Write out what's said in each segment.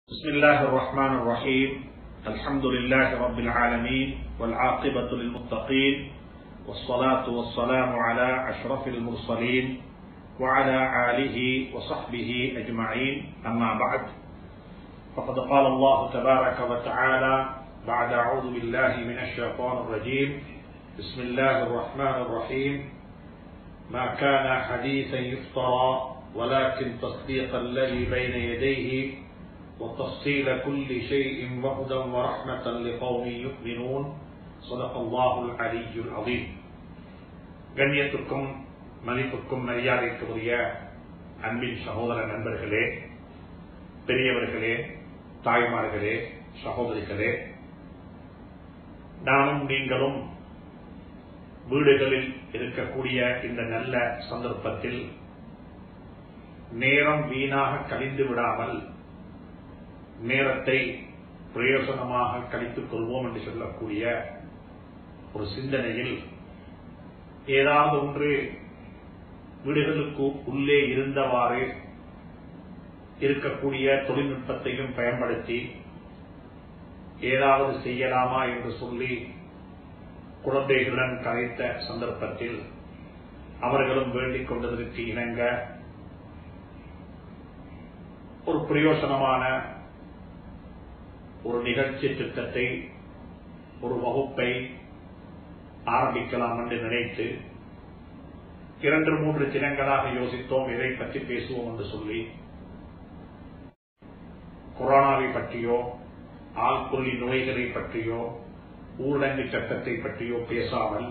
بسم الله الرحمن الرحيم الحمد لله رب العالمين والعاقبة للمتقين والصلاة والسلام على أشرف المرسلين وعلى آله وصحبه أجمعين أما بعد فقد قال الله تبارك وتعالى بعد أعوذ بالله من الشيطان الرجيم بسم الله الرحمن الرحيم ما كان حديثا يفترى ولكن تصديق الذي بين يديه وتفصيل كل شيء وهدى ورحمة لقوم يؤمنون صدق الله العلي العظيم கண்ணியத்துக்கும் மதிப்புக்கும் மரியாதைக்கு உரிய அன்பின் சகோதர நண்பர்களே பெரியவர்களே தாய்மார்களே சகோதரிகளே நானும் நீங்களும் வீடுகளில் இருக்கக்கூடிய இந்த நல்ல சந்தர்ப்பத்தில் நேரம் வீணாக கழிந்து விடாமல் நேரத்தை பிரயோசனமாக கழித்துக் கொள்வோம் என்று சொல்லக்கூடிய ஒரு சிந்தனையில் ஏதாவது ஒன்று வீடுகளுக்கு உள்ளே இருந்தவாறு இருக்கக்கூடிய தொழில்நுட்பத்தையும் பயன்படுத்தி ஏதாவது செய்யலாமா என்று சொல்லி குழந்தைகளுடன் கலைத்த சந்தர்ப்பத்தில் அவர்களும் வேண்டிக் கொண்டதற்கு இணங்க ஒரு பிரயோசனமான ஒரு நிகழ்ச்சி திட்டத்தை ஒரு வகுப்பை ஆரம்பிக்கலாம் என்று நினைத்து இரண்டு மூன்று தினங்களாக யோசித்தோம் இதை பற்றி பேசுவோம் என்று சொல்லி கொரோனாவை பற்றியோ ஆள்கொல்லி நோய்களை பற்றியோ ஊரடங்கு சட்டத்தை பற்றியோ பேசாமல்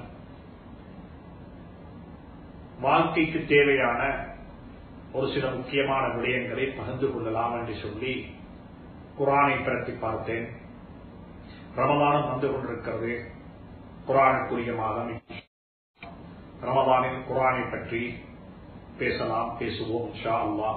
வாழ்க்கைக்கு தேவையான ஒரு சில முக்கியமான விடயங்களை பகிர்ந்து கொள்ளலாம் என்று சொல்லி குரானை பரத்தி பார்த்தேன் ரமதானம் வந்து கொண்டிருக்கிறது குரானுக்குரிய மாதம் ரமதானின் குரானை பற்றி பேசலாம் பேசுவோம் ஷா அல்லா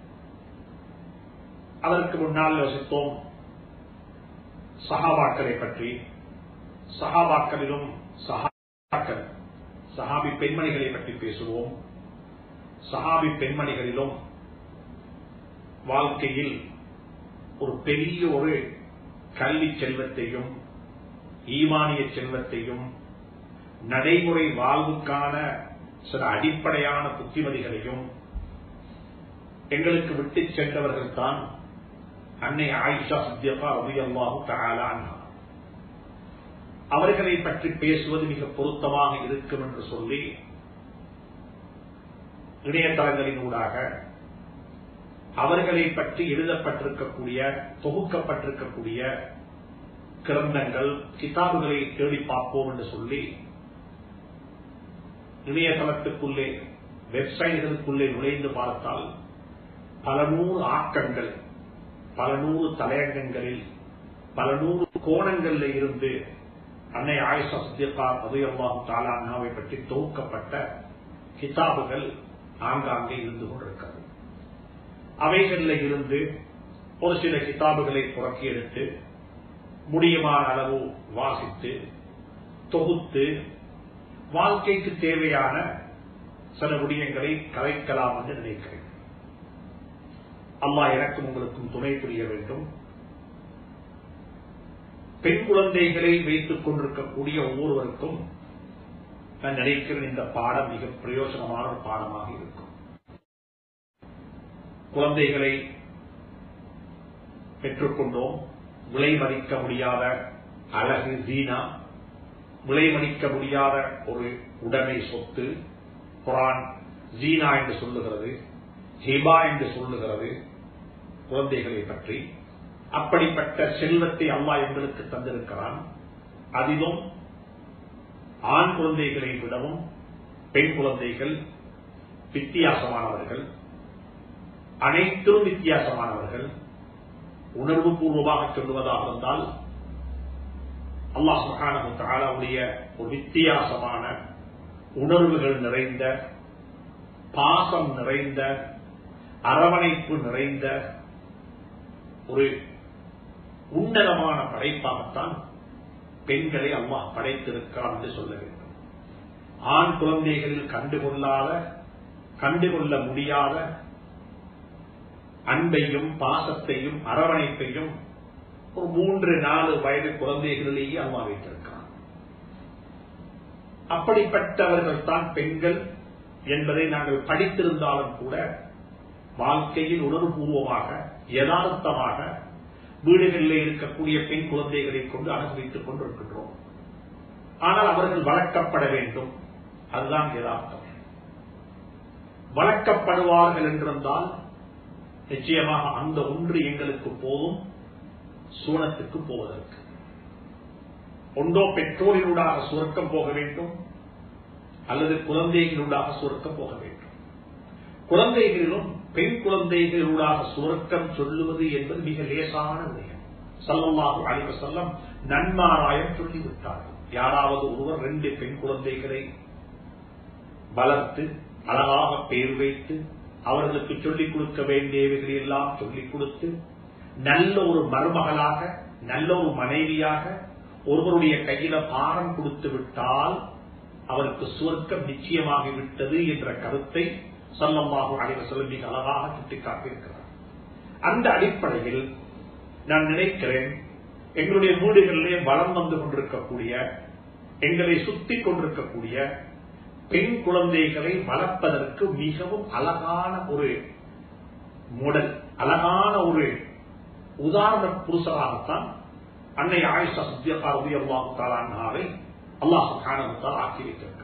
அதற்கு முன்னால் யோசித்தோம் சஹாபாக்களை பற்றி சஹாபாக்களிலும் சஹாக்கள் சஹாபி பெண்மணிகளை பற்றி பேசுவோம் சஹாபி பெண்மணிகளிலும் வாழ்க்கையில் ஒரு பெரிய ஒரு கல்வி செல்வத்தையும் ஈமானிய செல்வத்தையும் நடைமுறை வாழ்வுக்கான சில அடிப்படையான புத்திமதிகளையும் எங்களுக்கு விட்டு சென்றவர்கள் தான் அன்னை ஆயிஷா சத்யபா ரவியல்லாஹு தகாலான் அவர்களை பற்றி பேசுவது மிக பொருத்தமாக இருக்கும் என்று சொல்லி இணையதளங்களின் ஊடாக அவர்களை பற்றி எழுதப்பட்டிருக்கக்கூடிய தொகுக்கப்பட்டிருக்கக்கூடிய கிரந்தங்கள் கிதாபுகளை தேடி பார்ப்போம் என்று சொல்லி இணையதளத்துக்குள்ளே வெப்சைட்டுகளுக்குள்ளே நுழைந்து பார்த்தால் பல நூறு ஆக்கங்கள் பல நூறு தலையங்கங்களில் பல நூறு கோணங்களில் இருந்து அன்னை ஆயுஷா சத்யகா பதையல்லாஹு தாலானாவை பற்றி தொகுக்கப்பட்ட கிதாபுகள் ஆங்காங்கே இருந்து கொண்டிருக்கிறது அவைகளில் இருந்து ஒரு சில கிதாபுகளை புறக்கி எடுத்து முடியுமான அளவு வாசித்து தொகுத்து வாழ்க்கைக்கு தேவையான சில விடயங்களை கலைக்கலாம் என்று நினைக்கிறேன் அம்மா எனக்கும் உங்களுக்கும் துணை புரிய வேண்டும் பெண் குழந்தைகளை வைத்துக் கொண்டிருக்கக்கூடிய ஒவ்வொருவருக்கும் நான் நினைக்கிறேன் இந்த பாடம் மிக பிரயோஜனமான ஒரு பாடமாக இருக்கும் குழந்தைகளை பெற்றுக்கொண்டோம் விலை மதிக்க முடியாத அழகு ஜீனா விலை மதிக்க முடியாத ஒரு உடைமை சொத்து குரான் ஜீனா என்று சொல்லுகிறது ஹிபா என்று சொல்லுகிறது குழந்தைகளை பற்றி அப்படிப்பட்ட செல்வத்தை அம்மா எங்களுக்கு தந்திருக்கிறான் அதிலும் ஆண் குழந்தைகளை விடவும் பெண் குழந்தைகள் வித்தியாசமானவர்கள் அனைத்தும் வித்தியாசமானவர்கள் உணர்வு பூர்வமாக சொல்லுவதாக இருந்தால் அல்லாஹானுடைய ஒரு வித்தியாசமான உணர்வுகள் நிறைந்த பாசம் நிறைந்த அரவணைப்பு நிறைந்த ஒரு உன்னதமான படைப்பாகத்தான் பெண்களை அல்லாஹ் படைத்திருக்கிறான் என்று சொல்ல வேண்டும் ஆண் குழந்தைகளில் கண்டுகொள்ளாத கண்டுகொள்ள முடியாத அன்பையும் பாசத்தையும் அரவணைப்பையும் ஒரு மூன்று நாலு வயது குழந்தைகளிலேயே அம்மா வைத்திருக்கிறான் அப்படிப்பட்டவர்கள் தான் பெண்கள் என்பதை நாங்கள் படித்திருந்தாலும் கூட வாழ்க்கையில் உணர்வுபூர்வமாக யதார்த்தமாக வீடுகளில் இருக்கக்கூடிய பெண் குழந்தைகளை கொண்டு அனுபவித்துக் கொண்டிருக்கின்றோம் ஆனால் அவர்கள் வளர்க்கப்பட வேண்டும் அதுதான் யதார்த்தம் வளர்க்கப்படுவார்கள் என்றிருந்தால் நிச்சயமாக அந்த ஒன்று எங்களுக்கு போதும் சூனத்துக்கு போவதற்கு ஒன்றோ பெற்றோரினூடாக சுரக்கம் போக வேண்டும் அல்லது குழந்தைகளூடாக சுரக்கம் போக வேண்டும் குழந்தைகளிலும் பெண் குழந்தைகளூடாக சுரக்கம் சொல்லுவது என்பது மிக லேசான விடயம் சல்லல்லாஹு அலைவ செல்லம் நன்மாராயம் சொல்லிவிட்டார்கள் யாராவது ஒருவர் ரெண்டு பெண் குழந்தைகளை வளர்த்து அழகாக பேர் வைத்து அவர்களுக்கு சொல்லிக் கொடுக்க வேண்டியவைகளை எல்லாம் சொல்லிக் கொடுத்து நல்ல ஒரு மருமகளாக நல்ல ஒரு மனைவியாக ஒருவருடைய கையில பாரம் கொடுத்து விட்டால் அவருக்கு சுவர்க்கம் நிச்சயமாகிவிட்டது என்ற கருத்தை சல்லமாக அனைவர் செல்ல மிக அழகாக சுட்டிக்காட்டியிருக்கிறார் அந்த அடிப்படையில் நான் நினைக்கிறேன் எங்களுடைய வீடுகளிலே வளம் வந்து கொண்டிருக்கக்கூடிய எங்களை சுத்தி கொண்டிருக்கக்கூடிய பெண் குழந்தைகளை வளர்ப்பதற்கு மிகவும் அழகான ஒரு முடல் அழகான ஒரு உதாரண புருஷராகத்தான் அன்னை ஆயிஷா சத்யகா ரவி அல்லாஹு தாலாவை அல்லாஹ் சுகானத்தால் ஆக்கி வைத்திருக்கிறார்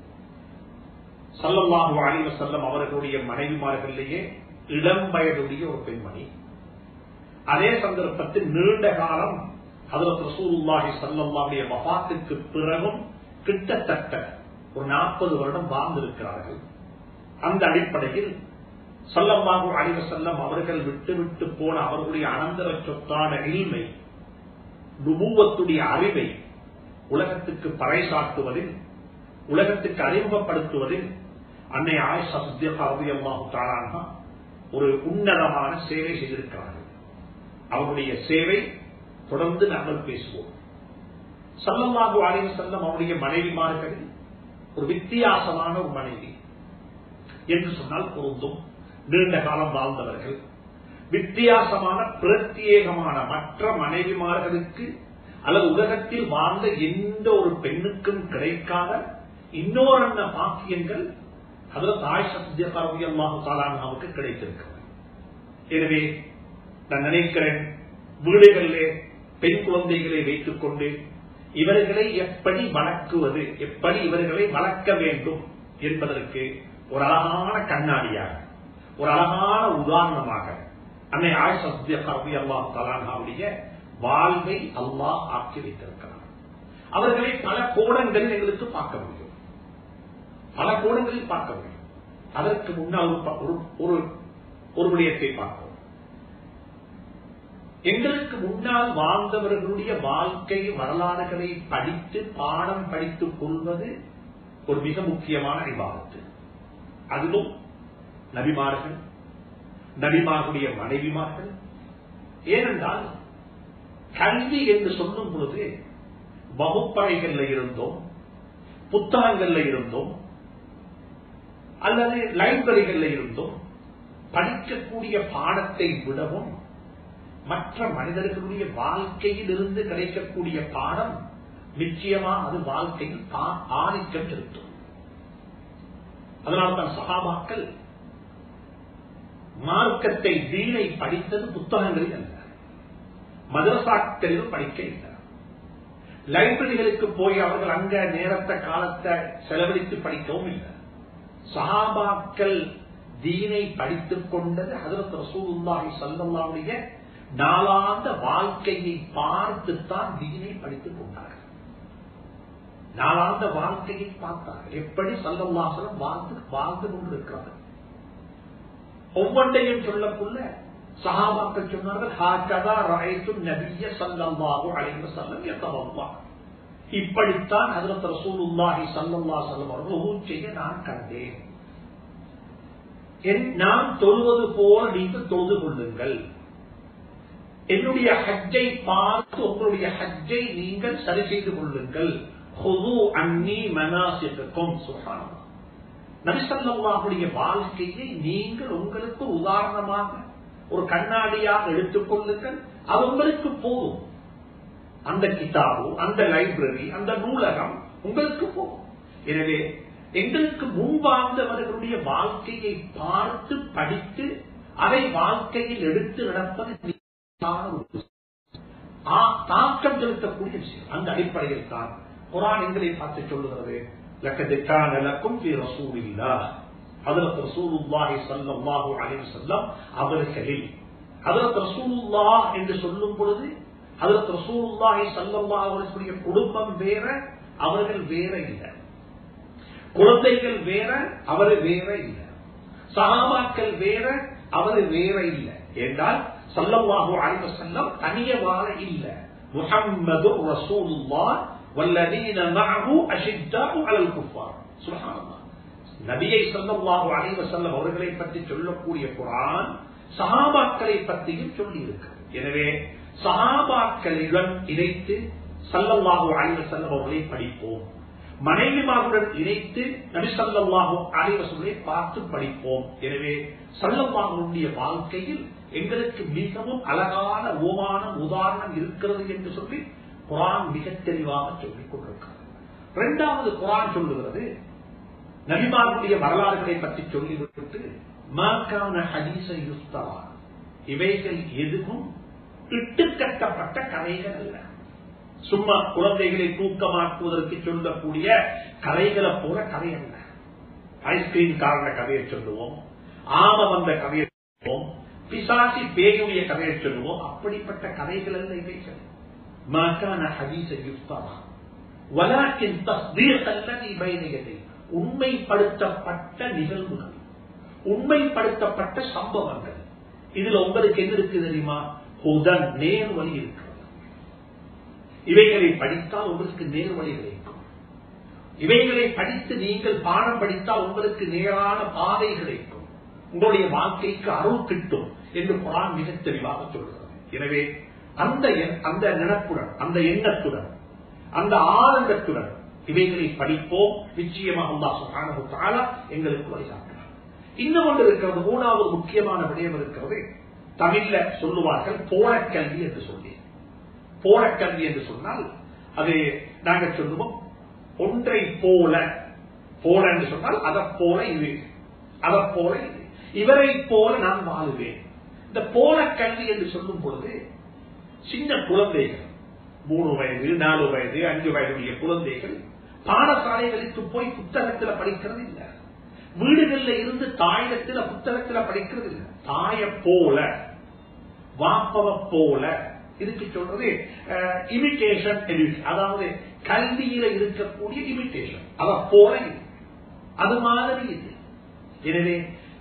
சல்லல்லாஹு அலிவ செல்லம் அவர்களுடைய மனைவிமார்களிலேயே இளம் வயதுடைய ஒரு பெண்மணி அதே சந்தர்ப்பத்தில் நீண்ட காலம் ஹதரத் ரசூலுல்லாஹி சல்லல்லாஹுடைய வபாத்துக்கு பிறகும் கிட்டத்தட்ட ஒரு நாற்பது வருடம் வாழ்ந்திருக்கிறார்கள் அந்த அடிப்படையில் சல்லல்லாஹு அலிவ செல்லம் அவர்கள் விட்டு விட்டு போன அவர்களுடைய அனந்தர சொத்தான இல்மை நுபுவத்துடைய அறிவை உலகத்துக்கு பறைசாட்டுவதில் உலகத்துக்கு அறிமுகப்படுத்துவதில் அன்னை ஆயிஷா சத்யகா ரவி அல்லாஹு தாரானா ஒரு உன்னதமான சேவை செய்திருக்கிறார்கள் அவருடைய சேவை தொடர்ந்து நாங்கள் பேசுவோம் சல்லல்லாஹு அலைஹி செல்லம் அவருடைய மனைவிமார்கள் ஒரு வித்தியாசமான ஒரு மனைவி என்று சொன்னால் பொருந்தும் நீண்ட காலம் வாழ்ந்தவர்கள் வித்தியாசமான பிரத்யேகமான மற்ற மனைவிமார்களுக்கு அல்லது உலகத்தில் வாழ்ந்த எந்த ஒரு பெண்ணுக்கும் கிடைக்காத இன்னொரு பாக்கியங்கள் அதில் தாய் சத்தியமாக கிடைத்திருக்கிறது எனவே நான் நினைக்கிறேன் வீடுகளிலே பெண் குழந்தைகளை வைத்துக் கொண்டு இவர்களை எப்படி வளர்க்குவது எப்படி இவர்களை வளர்க்க வேண்டும் என்பதற்கு ஒரு அழகான கண்ணாடியாக ஒரு அழகான உதாரணமாக அன்னை ஆயிஷா ரவி அல்லாஹ் தலானாவுடைய வாழ்வை அல்லாஹ் ஆக்கி வைத்திருக்கிறார் அவர்களை பல கோணங்களில் எங்களுக்கு பார்க்க முடியும் பல கோணங்களில் பார்க்க முடியும் அதற்கு முன்னால் ஒரு ஒரு விடயத்தை பார்ப்போம் எங்களுக்கு முன்னால் வாழ்ந்தவர்களுடைய வாழ்க்கை வரலாறுகளை படித்து பாடம் படித்துக் கொள்வது ஒரு மிக முக்கியமான விவாதத்து அதிலும் நபிமார்கள் நபிமார்களுடைய மனைவிமார்கள் ஏனென்றால் கல்வி என்று சொல்லும் பொழுது வகுப்பறைகள்ல இருந்தோம் புத்தகங்கள்ல இருந்தோம் அல்லது லைப்ரரிகள்ல இருந்தோம் படிக்கக்கூடிய பாடத்தை விடவும் மற்ற மனிதர்களுடைய வாழ்க்கையில் இருந்து கிடைக்கக்கூடிய பாடம் நிச்சயமா அது வாழ்க்கையில் ஆதிக்கம் செலுத்தும் அதனால்தான் சகாபாக்கள் மார்க்கத்தை தீனை படித்தது புத்தகங்களில் அல்ல மதரசாக்களிலும் படிக்க இல்லை லைப்ரரிகளுக்கு போய் அவர்கள் அங்க நேரத்தை காலத்தை செலவழித்து படிக்கவும் இல்லை சஹாபாக்கள் தீனை படித்துக் கொண்டது ஹதரத் ரசூலுல்லாஹி சல்லல்லாவுடைய நாளாந்த வாழ்க்கையை பார்த்துத்தான் தீனை படித்துக் கொண்டார்கள் நாளாந்த வாழ்க்கையை பார்த்தார்கள் எப்படி சல்லல்லாசலம் வாழ்ந்து வாழ்ந்து கொண்டிருக்கிறார்கள் ஒவ்வொன்றையும் சொல்லக்குள்ள சஹாபாக்கள் சொன்னார்கள் ஹாக்கதா ராயத்து நபிய சல்லல்லாஹு அலைஹி வஸல்லம் யதவல்லா இப்படித்தான் ஹஜரத் ரசூலுல்லாஹி ஸல்லல்லாஹு அலைஹி வஸல்லம் அவர்கள் உஹூத் செய்ய நான் கண்டேன் நான் தொழுவது போல நீங்கள் தொழுது கொள்ளுங்கள் என்னுடைய ஹஜ்ஜை பார்த்து உங்களுடைய ஹஜ்ஜை நீங்கள் சரி செய்து கொள்ளுங்கள் ஹுது அன்னி மனாசிக்கும் சுஹானல்லாஹ் நபிசல்லாவுடைய வாழ்க்கையை நீங்கள் உங்களுக்கு உதாரணமாக ஒரு கண்ணாடியாக எடுத்துக்கொள்ளுங்கள் அது உங்களுக்கு போதும் அந்த கிதாபு அந்த லைப்ரரி அந்த நூலகம் உங்களுக்கு போகும் எனவே எங்களுக்கு முன்வாழ்ந்தவர்களுடைய வாழ்க்கையை பார்த்து படித்து அதை வாழ்க்கையில் எடுத்து நடப்பது நிச்சயமான ஒரு விஷயம். ஆ- தாக்கம் செலுத்தக்கூடிய விஷயம் அந்த அடிப்படையில் தான் குரான் எங்களை பார்த்து சொல்லுகிறது லக்கது கான லக்கும் ஃபீ ரசூலில்லாஹ் ஹஜ்ரத் ரசூலுல்லாஹி ஸல்லல்லாஹு அலைஹி வஸல்லம் அவர்களில் ஹஜ்ரத் ரசூலுல்லாஹ் என்று சொல்லும் பொழுது ஹஜ்ரத் ரசூலுல்லாஹி ஸல்லல்லாஹு அலைஹி வஸல்லம் குடும்பம் வேற அவர்கள் வேற இல்லை குழந்தைகள் வேற அவரு வேற இல்லை சகாபாக்கள் வேற அவரு வேற இல்லை என்றால் சல்லல்லாஹு அலைஹி வஸல்லம் தனிய வாழ இல்ல முஹம்மது ரசூலுல்லாஹ் வல்லதீன மஅஹு அஷித்தாஉ அலல் குஃபார் சுப்ஹானல்லாஹ் நபியை ஸல்லல்லாஹு அலைஹி வஸல்லம் அவர்களை பற்றி சொல்லக்கூடிய குர்ஆன் சஹாபாக்களை பற்றியும் சொல்லி இருக்கிறது எனவே சஹாபாக்களுடன் இணைத்து சல்லல்லாஹு அலைஹி வஸல்லம் அவர்களை படிப்போம் மனைவிமாருடன் இணைத்து நபி சல்லாஹு அலைவசங்களை பார்த்து படிப்போம் எனவே சல்லல்லாஹுடைய வாழ்க்கையில் எங்களுக்கு மிகவும் அழகான ஓமானம் உதாரணம் இருக்கிறது என்று சொல்லி குரான் மிக தெளிவாக சொல்லிக் கொண்டிருக்கிறது இரண்டாவது குரான் சொல்லுகிறது நபிமாருடைய வரலாறுகளை பற்றி சொல்லிவிட்டு மாக்கான ஹதீச யுஸ்தவா இவைகள் எதுவும் இட்டுக்கட்டப்பட்ட கதைகள் அல்ல சும்மா குழந்தைகளை தூக்கமாக்குவதற்கு சொல்லக்கூடிய கதைகளை போல கதை அல்ல ஐஸ்கிரீம் காரண கதையை சொல்லுவோம் ஆம வந்த கதையை சொல்லுவோம் பிசாசி பேயுடைய கதையை சொல்லுவோம் அப்படிப்பட்ட கதைகள் அல்ல இவைகள் மாக்கான ஹதீச யுஸ்தவா வலாக்கின் தஸ்தீர் அல்லது பைனகத்தை உண்மைப்படுத்தப்பட்ட நிகழ்வுகள் உண்மைப்படுத்தப்பட்ட சம்பவங்கள் இதுல உங்களுக்கு எது இருக்கு தெரியுமா ஹுதன் நேர் வழி இருக்கிறது இவைகளை படித்தால் உங்களுக்கு நேர் வழி கிடைக்கும் இவைகளை படித்து நீங்கள் பாடம் படித்தால் உங்களுக்கு நேரான பாதை கிடைக்கும் உங்களுடைய வாழ்க்கைக்கு அருள் கிட்டும் என்று குரான் மிக தெளிவாக சொல்கிறது எனவே அந்த எண்- அந்த நினப்புடன் அந்த எண்ணத்துடன் அந்த ஆனந்தத்துடன் இவைகளை படிப்போம் நிச்சயமாக அல்லாஹ் சுப்ஹானஹு வ தஆலா எங்களுக்கு வழிகாட்டுவார் இன்னும் ஒன்று இருக்கிறது மூணாவது முக்கியமான விடயம் இருக்கிறது தமிழ்ல சொல்லுவார்கள் போனக்கல்வி என்று சொல்லி போனக்கல்வி என்று சொன்னால் அது நாங்கள் சொல்லுவோம் ஒன்றை போல போல என்று சொன்னால் அதை போல இது அதை போல இது இவரை போல நான் வாழுவேன் இந்த போல கல்வி என்று சொல்லும் பொழுது சின்ன குழந்தைகள் மூணு வயது நாலு வயது அஞ்சு வயதுடைய குழந்தைகள் பாடசாலைகளுக்கு போய் புத்தகத்துல படிக்கிறது இல்ல வீடுகள்ல இருந்து தாயத்துல புத்தகத்துல படிக்கிறது இல்ல தாய போல வாப்பவ போல இதுக்கு சொல்றது இமிட்டேஷன் எடியூஷன் அதாவது கல்வியில இருக்கக்கூடிய இமிட்டேஷன் அத போல இது அது மாதிரி இது எனவே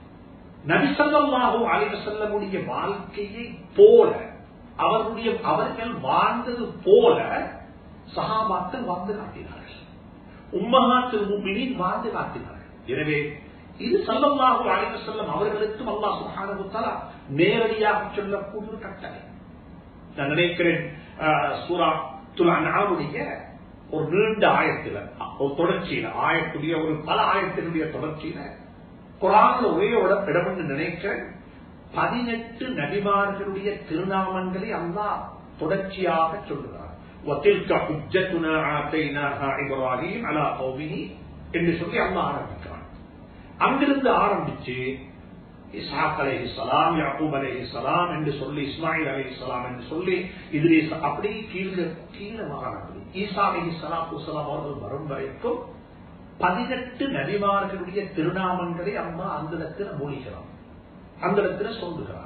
நபிசல்லாஹும் அலைவ செல்லக்கூடிய வாழ்க்கையை போல அவர்களுடைய அவர்கள் வாழ்ந்தது போல சகாபாக்கள் வாழ்ந்து காட்டினார்கள் உம்மகாத்தில் மும்மினின் வாழ்ந்து காட்டினார்கள் எனவே இது சல்லல்லாஹு அலைவ செல்லம் அவர்களுக்கும் அல்லாஹ் சுஹானகுத்தாலா நேரடியாக சொல்லக்கூடிய ஒரு கட்டளை நான் நினைக்கிறேன் அஹ், சூரா துலானுடைய ஒரு நீண்ட ஆயத்துல ஒரு தொடர்ச்சியில ஆயத்துடைய ஒரு பல ஆயத்தினுடைய தொடர்ச்சியில குரான்ல ஒரே ஒரு இடம் என்று நினைக்கிறேன் பதினெட்டு நபிமார்களுடைய திருநாமங்களை அல்லாஹ் தொடர்ச்சியாக சொல்லுகிறார் وَتِلْكَ حُجَّتُنَا آتَيْنَاهَا إِبْرَاهِيمَ عَلَى قَوْمِهِ என்று சொல்லி அல்லாஹ் ஆரம்பிக்கிறான் அங்கிருந்து ஆரம்பிச்சு இஸ்ஹாக் அலைஹி சலாம் யாக்கூப் அலைஹி சலாம் என்று சொல்லி இஸ்மாயில் அலைஹி சலாம் என்று சொல்லி இதில் அப்படி கீழே கீழே வராது ஈசா அலைஹி சலாத்து சலாம் அவர்கள் வரும் வரைக்கும் பதினெட்டு நபிமார்களுடைய திருநாமங்களை அம்மா அந்த இடத்துல மொழிகிறான் அந்த இடத்துல சொல்லுகிறான்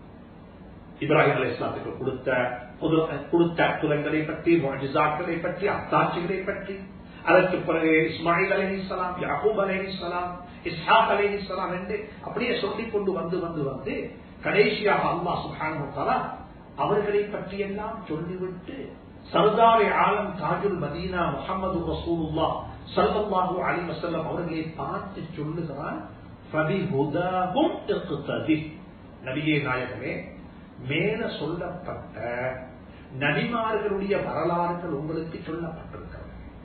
இப்ராஹிம் அலி இஸ்லாத்துக்கு கொடுத்த புது- கொடுத்த அற்புதங்களை பற்றி மொழிசாக்களை பற்றி அத்தாட்சிகளை பற்றி அதற்கு பிறகு இஸ்மாயில் அலைஹிஸ்ஸலாம் யாக்கூப் அலைஹிஸ்ஸலாம் இஸ்ஹாக் அலைஹிஸ்ஸலாம் என்று அப்படியே சொல்லிக் கொண்டு வந்து வந்து வந்து கடைசியாக அல்லாஹ் சுப்ஹானஹு வ தஆலா அவர்களை பற்றி எல்லாம் சொல்லிவிட்டு சர்தாரி ஆலம் தாஜுல் மதீனா முஹம்மது ரசூலுல்லாஹ் ஸல்லல்லாஹு அலைஹி வஸல்லம் அவர்களை பார்த்து சொல்லுகிறான் ஃபபிஹுதாஹும் இக்ததி நபியே நாயகமே மேல சொல்லப்பட்ட நபிமார்களுடைய வரலாறுகள் உங்களுக்கு சொல்லப்பட்டிருக்கிறது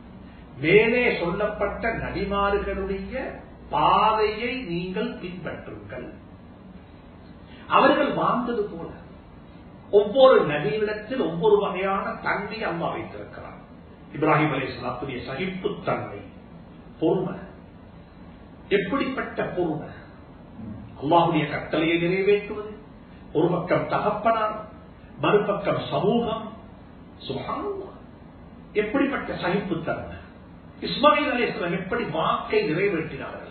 மேலே சொல்லப்பட்ட நபிமார்களுடைய பாதையை நீங்கள் பின்பற்றுங்கள் அவர்கள் வாழ்ந்தது போல ஒவ்வொரு நபியிடத்தில் ஒவ்வொரு வகையான தன்மை அம்மா வைத்திருக்கிறார் இப்ராஹிம் அலி இஸ்லாத்துடைய சகிப்புத்தன்மை பொறுமை எப்படிப்பட்ட பொறுமை அல்லாஹுடைய கட்டளையை நிறைவேற்றுவது ஒரு பக்கம் தகப்பனார் மறுபக்கம் சமூகம் சுகானுவா எப்படிப்பட்ட சகிப்புத்தன்மை இஸ்மாயில் அலி இஸ்லாம் எப்படி வாக்கை நிறைவேற்றினார்கள்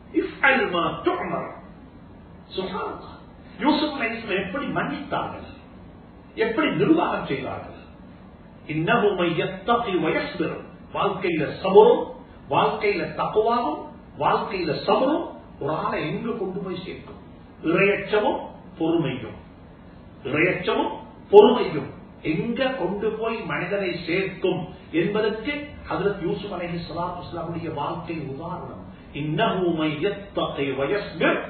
யூசுப் அலி இஸ்லாம் எப்படி மன்னித்தார்கள் எப்படி நிர்வாகம் செய்தார்கள் வாழ்க்கையில சபரும் வாழ்க்கையில தப்புவாகும் வாழ்க்கையில சபரும் ஒரு ஆளை எங்கு கொண்டு போய் சேர்க்கும் இறையச்சமும் பொறுமையும் இறையச்சமும் பொறுமையும் எங்க கொண்டு போய் மனிதனை சேர்க்கும் என்பதற்கு அதற்கு யூசுப் அலஹி சலாத் இஸ்லாமுடைய வாழ்க்கை உதாரணம் இன்னமுமை வயஸ்கர்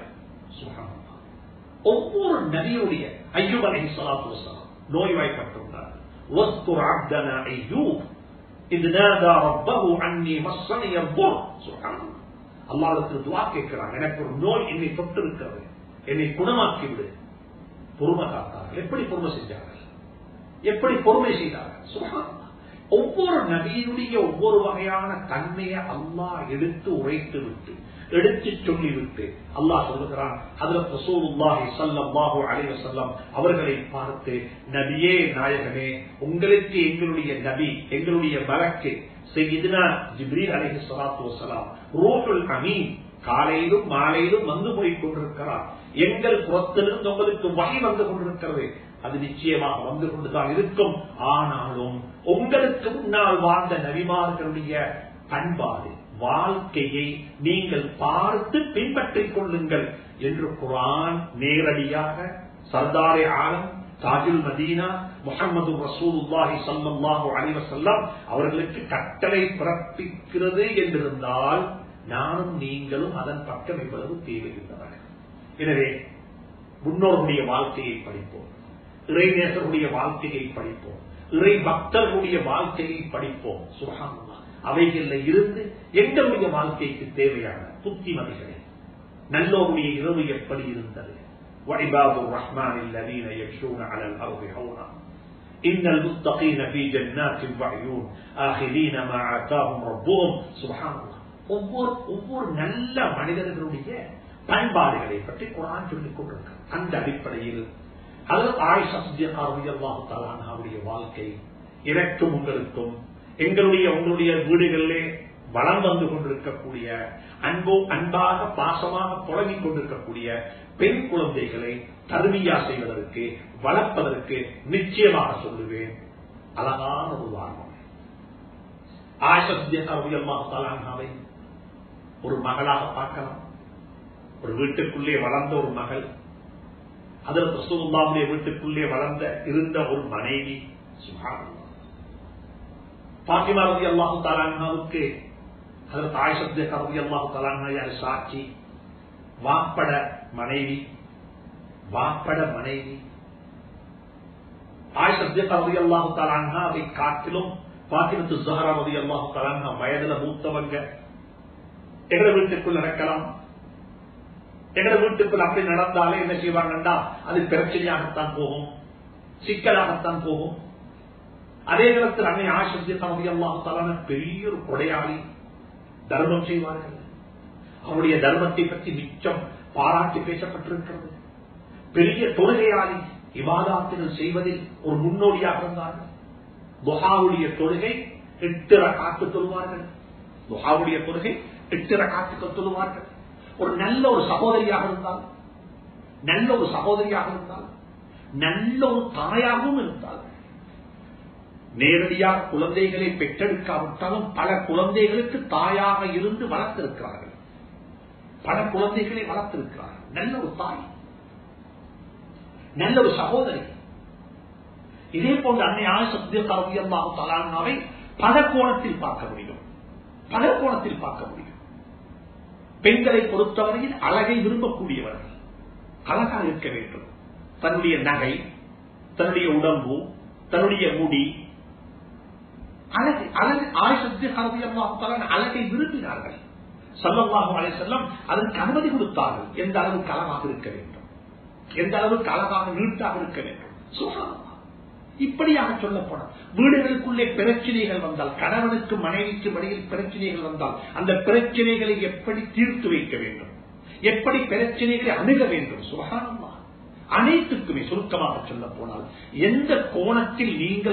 ஒவ்வொரு நபியுடைய ஐயூப் அலஹி சலாத்து வசலாம் நோய்வாய்ப்பட்டுள்ளார் واذكر عبدنا ايوب اذ نادى ربه عني مسني الضر سبحان الله அல்லாஹ்வுக்கு துஆ கேட்கிறாங்க எனக்கு ஒரு நோய் என்னை தொட்டு இருக்கிறது என்னை குணமாக்கி விடு பொறுமை காத்தார்கள் எப்படி பொறுமை செஞ்சார்கள் எப்படி பொறுமை செய்தார்கள் சுகான் ஒவ்வொரு நபியினுடைய ஒவ்வொரு வகையான தன்மையை அல்லாஹ் எடுத்து உரைத்து விட்டு எடுத்து சொல்லிவிட்டு அல்லாஹ் சொல்லுகிறான் அதுல ரசூலுல்லாஹி ஸல்லல்லாஹு அலைஹி வஸல்லம் அவர்களை பார்த்து நபியே நாயகனே உங்களுக்கு எங்களுடைய நபி எங்களுடைய மலக்கு செய்தினா ஜிப்ரீல் அலைஹி ஸலாத்து வஸலாம் ரூஹுல் அமீன் காலையிலும் மாலையிலும் வந்து போய் கொண்டிருக்கிறார் எங்கள் புறத்திலிருந்து உங்களுக்கு வகை வந்து கொண்டிருக்கிறது அது நிச்சயமாக வந்து கொண்டுதான் இருக்கும் ஆனாலும் உங்களுக்கு முன்னால் வாழ்ந்த நபிமார்களுடைய பண்பாடு வாழ்க்கையை நீங்கள் பார்த்து பின்பற்றிக் கொள்ளுங்கள் என்று குரான் நேரடியாக சர்தாரே ஆலம் தாஜுல் மதீனா முகமது ரசூலுல்லாஹி சல்லாஹூ அலிவசல்லாம் அவர்களுக்கு கட்டளை பிறப்பிக்கிறது என்றிருந்தால் நானும் நீங்களும் அதன் பக்கம் எவ்வளவு தேவையுள்ளவர்கள் எனவே முன்னோருடைய வாழ்க்கையை படிப்போம் இறைநேசருடைய வாழ்க்கையை படிப்போம் இறை பக்தர்களுடைய வாழ்க்கையை படிப்போம் சுகாமமா அவைகள்ல இருந்து எங்களுடைய வாழ்க்கைக்கு தேவையான புத்திமதிகளை நல்லோருடைய இரவு எப்படி இருந்தது وعباد الرحمن الذين يمشون على الأرض هونا إن المتقين في جنات وعيون آخذين ما آتاهم ربهم سبحان الله ஒவ்வொரு ஒவ்வொரு நல்ல மனிதர்களுடைய பண்பாடுகளை பற்றி குரான் சொல்லிக் கொண்டிருக்க அந்த அடிப்படையில் அதற்கு ஆயுஷாவுடைய வாழ்க்கை எனக்கும் உங்களுக்கும் எங்களுடைய உங்களுடைய வீடுகளிலே வளம் வந்து கொண்டிருக்கக்கூடிய அன்போ அன்பாக பாசமாக புழங்கிக் கொண்டிருக்கக்கூடிய பெண் குழந்தைகளை தருவியா செய்வதற்கு வளர்ப்பதற்கு நிச்சயமாக சொல்லுவேன் அழகான ஒரு உதாரணம் ஆயிஷாவை ஒரு மகளாக பார்க்கலாம் ஒரு வீட்டுக்குள்ளே வளர்ந்த ஒரு மகள் அதில் ரசூல்லாவுடைய வீட்டுக்குள்ளே வளர்ந்த இருந்த ஒரு மனைவி சுகாரம் பாத்திமா ரவி அல்லாஹு தாலானாவுக்கு அதற்கு ஆயிஷத்து ரவி அல்லாஹு தாலானா சாட்சி வாப்பட மனைவி வாப்பட மனைவி ஆயிஷத்து ரவி அல்லாஹு தாலானா அதை காட்டிலும் பாத்திமத்து ஜஹரா ரவி அல்லாஹு தாலானா வயதுல மூத்தவங்க எங்களை வீட்டுக்குள் நடக்கலாம் எங்களை வீட்டுக்குள் அப்படி நடந்தாலே என்ன செய்வாங்கன்னா அது பிரச்சனையாகத்தான் போகும் சிக்கலாகத்தான் போகும் அதே நேரத்தில் அன்னை ஆசிரிய தமதி அல்லாஹாலான பெரிய ஒரு கொடையாளி தர்மம் செய்வார்கள் அவருடைய தர்மத்தை பற்றி மிச்சம் பாராட்டி பேசப்பட்டிருக்கிறது பெரிய தொழுகையாளி விவாதாத்துகள் செய்வதில் ஒரு முன்னோடியாக இருந்தார்கள் புகாவுடைய தொழுகை எட்டு காத்து தொழுவார்கள் புகாவுடைய தொழுகை எட்டு காத்துக்கள் தொழுவார்கள் ஒரு நல்ல ஒரு சகோதரியாக இருந்தால் நல்ல ஒரு சகோதரியாக இருந்தால் நல்ல ஒரு தாயாகவும் இருந்தால் நேரடியாக குழந்தைகளை பெற்றெடுக்காவிட்டாலும் பல குழந்தைகளுக்கு தாயாக இருந்து வளர்த்திருக்கிறார்கள் பல குழந்தைகளை வளர்த்திருக்கிறார்கள் நல்ல ஒரு தாய் நல்ல ஒரு சகோதரி இதே போன்ற அன்னை ஆசத்தியமாக தலானாவை பல கோணத்தில் பார்க்க முடியும் பல கோணத்தில் பார்க்க முடியும் பெண்களை பொறுத்தவரையில் அழகை விரும்பக்கூடியவர்கள் அழகாக இருக்க வேண்டும் தன்னுடைய நகை தன்னுடைய உடம்பு தன்னுடைய முடி அழகு அழகு ஆயுஷத்து அழகை விரும்பினார்கள் சல்லல்லாஹு அலை செல்லம் அதற்கு அனுமதி கொடுத்தார்கள் எந்த அளவுக்கு அழகாக இருக்க வேண்டும் எந்த அளவுக்கு அழகாக நீட்டாக இருக்க வேண்டும் சுகாதாரம் இப்படியாக சொல்லப்போன வீடுகளுக்குள்ளே பிரச்சனைகள் வந்தால் கணவனுக்கு மனைவிக்கு இடையில் பிரச்சனைகள் வந்தால் அந்த பிரச்சனைகளை எப்படி தீர்த்து வைக்க வேண்டும் எப்படி பிரச்சனைகளை அணுக வேண்டும் சுகானமா அனைத்துக்குமே சுருக்கமாக சொல்ல போனால் எந்த கோணத்தில் நீங்கள்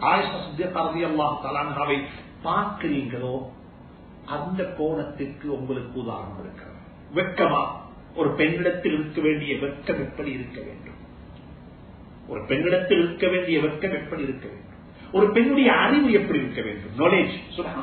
அல்லாஹாவை பார்க்கிறீங்களோ அந்த கோணத்திற்கு உங்களுக்கு உதாரணம் இருக்கிறது வெக்கமா ஒரு பெண்ணிடத்தில் இருக்க வேண்டிய வெட்கம் எப்படி இருக்க வேண்டும் ஒரு பெண்ணிடத்தில் இருக்க வேண்டிய வெட்கம் எப்படி இருக்க வேண்டும் ஒரு பெண்ணுடைய அறிவு எப்படி இருக்க வேண்டும் நாலேஜ்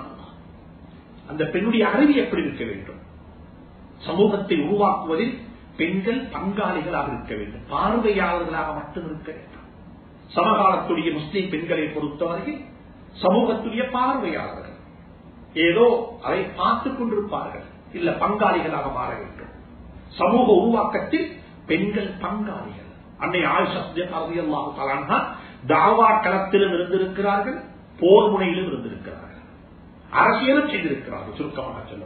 அந்த பெண்ணுடைய அறிவு எப்படி இருக்க வேண்டும் சமூகத்தை உருவாக்குவதில் பெண்கள் பங்காளிகளாக இருக்க வேண்டும் பார்வையாளர்களாக மட்டும் இருக்க வேண்டும் சமகாலத்துடைய முஸ்லீம் பெண்களை பொறுத்தவரையில் சமூகத்துடைய பார்வையாளர்கள் ஏதோ அதை பார்த்துக் கொண்டிருப்பார்கள் இல்ல பங்காளிகளாக மாற வேண்டும் சமூக உருவாக்கத்தில் பெண்கள் பங்காளிகள் அன்னை ஆயுஷாஹு தாவா களத்திலும் இருந்திருக்கிறார்கள் போர் முனையிலும் இருந்திருக்கிறார்கள் அரசியலும் செய்திருக்கிறார்கள் சுருக்கமாக சொல்ல